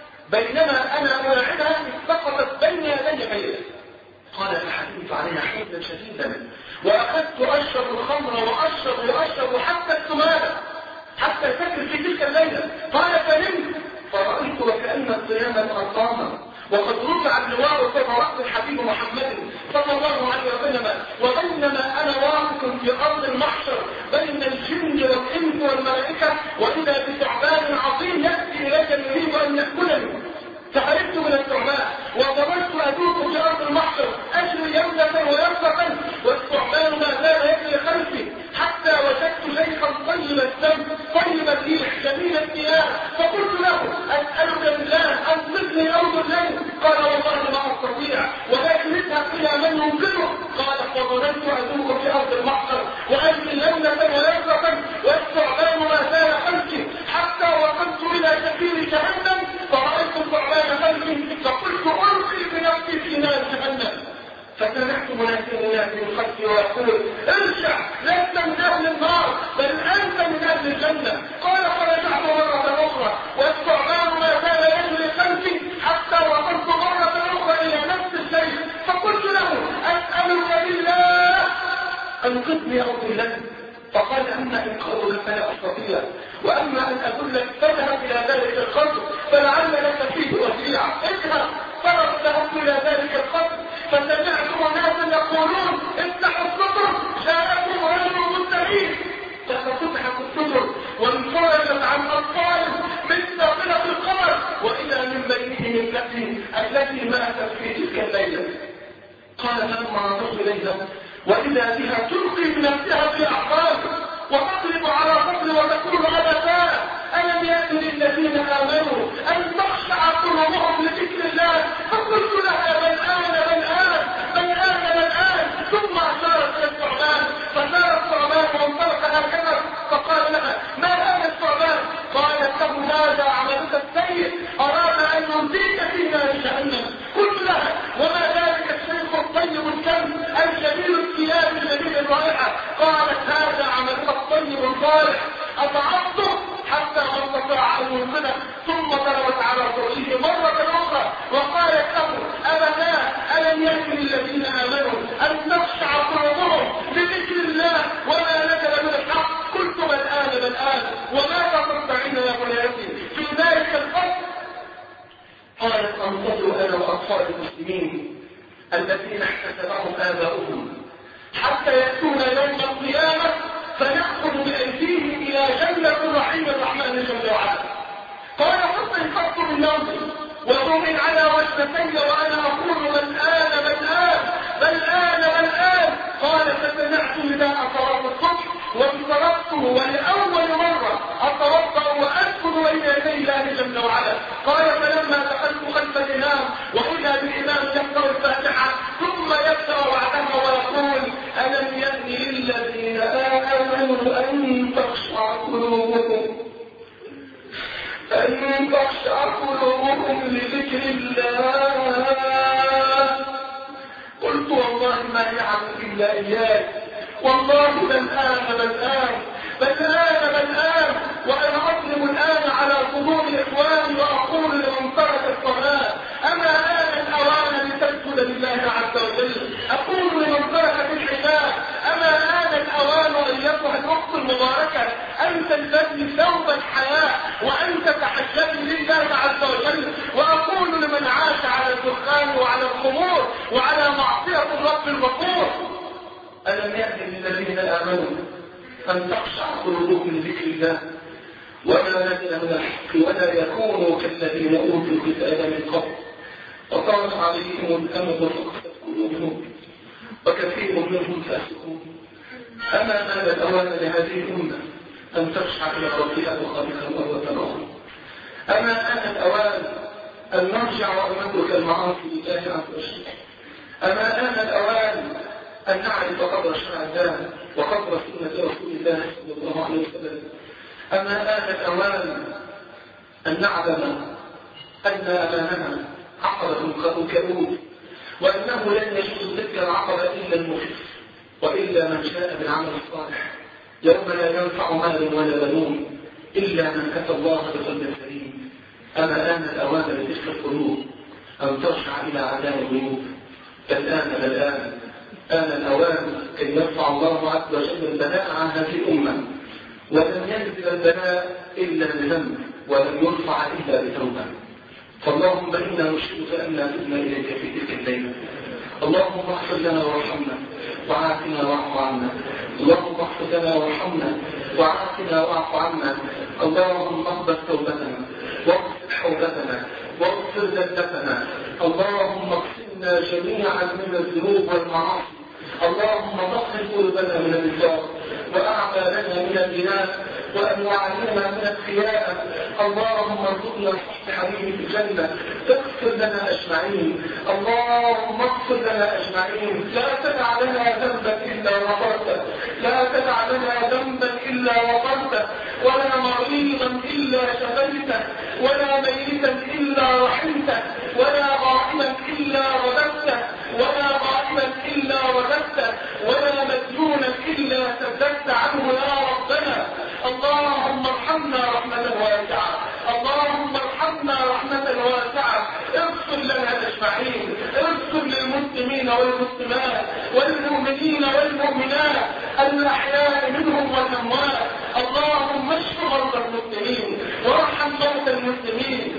بينما أنا ألاعبها سقطت بين يدي ميلة قال فحديث عليها حزنا شديدا وأخذت أشرب الخمر وأشرب وأشرب حتى السمانة حتى سكر في تلك الليلة قال فنمت فرأيت وكأن القيامة قد قامت وقد رفع اللواء فوق رأس الحبيب محمد صلى الله عليه وسلم وبينما أنا واقف في أرض المحشر بين الجن والإنس والملائكة وإذا بثعبان عظيم يأتي إلي يريد أن يأكلني فهربت من الثعبان وضربت أدوك في أرض المحشر أجري يمنة ويمنة والثعبان ما زال يجري خلفي حتى وجدت شيخا طيب الدم طيب الريح جميل الثياب فقلت له أسألك بالله أنقذني أرض الليل قال والله ما أستطيع ولكن اذهب إلى من ينقذه قال فظننت أدوك في أرض المحشر وأجري يمنة ويمنة والثعبان ما زال خلفي حتى وصلت إلى سبيل جهنم فرأيت الثعبان خلفي فقلت ألقي بنفسي في نار جهنم فسمعت مناديا ينادي من خلفي ويقول ارجع لست من اهل النار بل انت من اهل الجنه قال فرجعت مره اخرى والثعبان ما زال يجري خلفي حتى وصلت مره اخرى الى نفس الشيء فقلت له اسالك بالله انقذني او بالله فقال اما انقاذك فلا استطيع واما ان ادلك فاذهب الى ذلك القصر فلعل لك فيه وسيعه اذهب فذهبت الى ذلك القصر فسمعت اناسا يقولون افتحوا السطر جاءكم رجل مستعيد ففتحت السطر وانفرجت عن اطفال من ساقطه القمر واذا من بينهم التي التي ماتت في تلك الليله قال فلما نظرت اليها واذا بها تلقي بنفسها في اعقاب وتقلب على فضل وتقول ابدا الم يأتي للذين امنوا ان تخشع قلوبهم لذكر الله فقلت لها بل آن بل آن بل آن بل آن ثم أشارت إلى الثعبان فسار الثعبان وانطلق هكذا فقال لها ما هذا الثعبان قالت له ماذا عملك السيء أراد أن ينزيك في نار جهنم قلت لها وما ذلك الشيخ الطيب الكم الجميل الثياب الجميل الرائحة قالت هذا عملك الطيب الصالح أضعفته حتى ما استطاع أن ينقذه ثم ضربت على رؤوسه مرة أخرى وقالت له أبدا ألم يكن للذين آمنوا أن تخشع قلوبهم لذكر الله وما نزل من الحق قلت بل آن بل آن وما تستطيعين يا بنياتي في ذلك الفصل قالت أنتظر أنا وأطفال المسلمين الذين احتسبهم آباؤهم حتى يأتون يوم القيامة فنأخذ بأيديهم إلى جنة رحيم الرحمن جل وعلا قال حتى انفقت من نومي وضمن على وجنتي وأنا أقول من آن من آن بل آن بل آن قال فسمعت نداء صلاة الصبح وانصرفت ولأول مرة أتوضأ وأسكن بين يدي الله جل وعلا قال فلما دخلت خلف الإمام وإذا بالإمام يقرأ الفاتحة ثم إلا إياك والله بل آن بل آن بل آن بل آن وأنا أظلم الآن على صدور إخواني وأقول لمن ترك الصلاة أما آن الأوان لتسجد لله عز وجل أقول لمن ترك في الحجاب أما آن الأوان أن يصبح الوقت المباركة أن تلبسي ثوب الحياة وأن تتحجبي لله عز وجل وأقول لمن عاش على الدخان وعلى الخمور وعلى معصية الرب الغفور ألم يأتي للذين آمنوا أن تخشع قلوبهم لذكر الله وما نزل من الحق ولا يكونوا كالذين أوتوا الكتاب من قبل وطال عليهم الأمد وفقست قلوبهم وكثير منهم فاسقون أما آن الأوان لهذه الأمة أن تخشع إلى ربها وخالقها مرة أخرى أما آن الأوان أن نرجع ونترك المعاصي لله عز وجل أما آن الأوان أن نعرف قدر شرع الله وقدر سنة رسول الله صلى الله عليه وسلم أما آن الأوان أن نعلم أن أمامنا عقبة كؤود وأنه لن يجوز تلك العقبة إلا المخف وإلا من شاء بالعمل الصالح يوم لا ينفع مال ولا بنون إلا من أتى الله بقلب سليم أما آن الأوان لتلك القلوب أن ترجع إلى عداء الغيوب الآن الآن آن الأوان كي يرفع الله عز وجل البلاء عن هذه الأمة ولم ينزل البلاء إلا بذنب ولم يرفع إلا بتوبة فاللهم إنا نشهدك أننا تبنا إليك في تلك الليلة اللهم اغفر لنا وارحمنا وعافنا واعف عنا اللهم اغفر لنا وارحمنا وعافنا واعف عنا اللهم اقبل توبتنا واغفر حوبتنا واغفر ذنبتنا اللهم اغفرنا جميعا من الذنوب والمعاصي اللهم طهر قلوبنا من النفاق واعمالنا من الجنان وانواعنا من الخيانه اللهم ارزقنا حسن حبيبي في الجنه تغفر لنا اجمعين اللهم اغفر لنا اجمعين لا تدع لنا ذنبا الا غفرته لا تدع لنا ذنبا الا غفرته ولا مريضا الا شفيته ولا ميتا الا رحمته ولا غائبا الا رددته ولا غائبا الا رددته ولا مديونا الا سددت عنه يا ربنا اللهم ارحمنا رحمة واسعة اللهم ارحمنا رحمة واسعة اغفر لنا اجمعين اغفر للمسلمين والمسلمات والمؤمنين والمؤمنات الاحياء منهم والاموات اللهم اشف مرضى المسلمين وارحم موتى المسلمين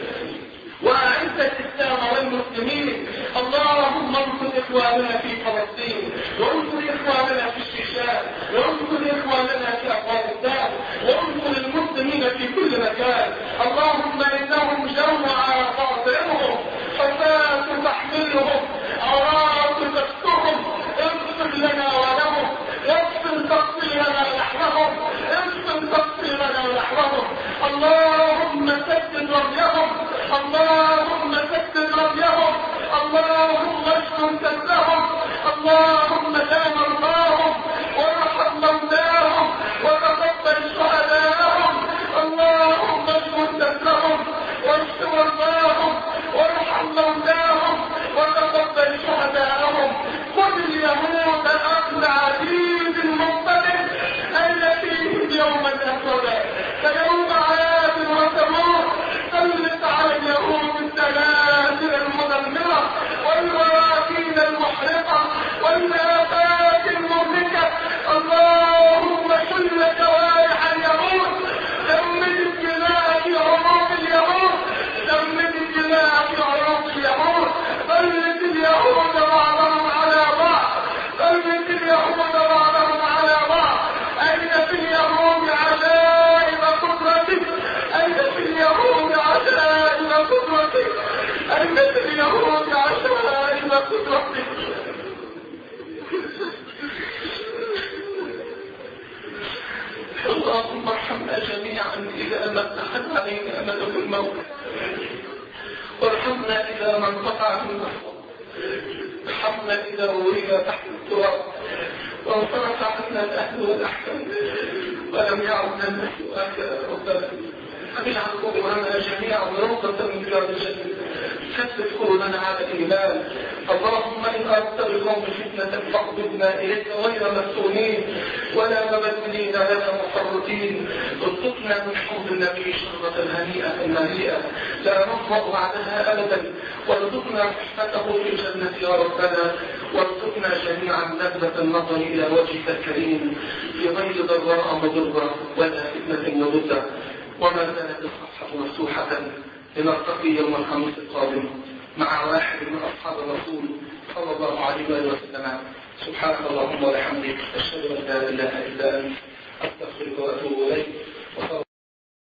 وأعز الإسلام والمسلمين اللهم انصر إخواننا في فلسطين وانصر إخواننا في الشيشان وانصر إخواننا في أفغانستان وانصر المسلمين في كل مكان اللهم إنهم جوع قاطعهم حفاة تحملهم عراة تكسرهم اغفر لنا ولهم اغفر تقصيرنا نحوهم اغفر تقصيرنا نحوهم اللهم سدد رميهم اللهم سدد رميهم اللهم اشكر كسرهم اللهم لا مرضاهم وارحم موتاهم وتقبل شهداءهم اللهم اشكر كسرهم واشف مرضاهم وارحم موتاهم وتقبل شهداءهم خذ اليهود اخذ عزيز مقتدر التي يوما اسودا فيوم عاد وثمود سلط على اليهود السلاسل المدمره والبراكين المحرقه والنافات المهلكه اللهم شل جوارح اليهود دمد الجلاء في عروق اليهود دمد الجلاء في عروق اليهود سلط اليهود بعضهم على بعض سلط اليهود بعضهم على بعض أين في اليهود عجائب قدرتك أين في اليهود عجائب قدرتك أين في اليهود عجائب قدرتك اللهم ارحمنا جميعا إذا ما اتخذ علينا أمل في الموت وارحمنا إذا ما انقطع منا ارحمنا إذا ورد تحت التراب وانصرف عنا الأهل والأحسن ولم يعد لنا سواك ربنا اجعل قبورنا جميعا روضة من رياض الجنة ثبت قلوبنا على الإيمان اللهم إن أردت بقوم فتنة فاقبضنا إليك غير مفتونين ولا مبذولين ولا مفرطين ارزقنا من حوض النبي شربة هنيئة مليئة لا نظمأ بعدها أبدا وارزقنا صحبته في الجنة يا ربنا وارزقنا جميعا لذة النظر إلى وجهك الكريم في غير ضراء مضرة ولا فتنة مضرة وما زالت الصفحة مفتوحة لنلتقي يوم الخميس القادم مع واحد من أصحاب الرسول صلى الله عليه وسلم سبحانك اللهم وبحمدك أشهد أن لا إله إلا أنت أستغفرك وأتوب إليك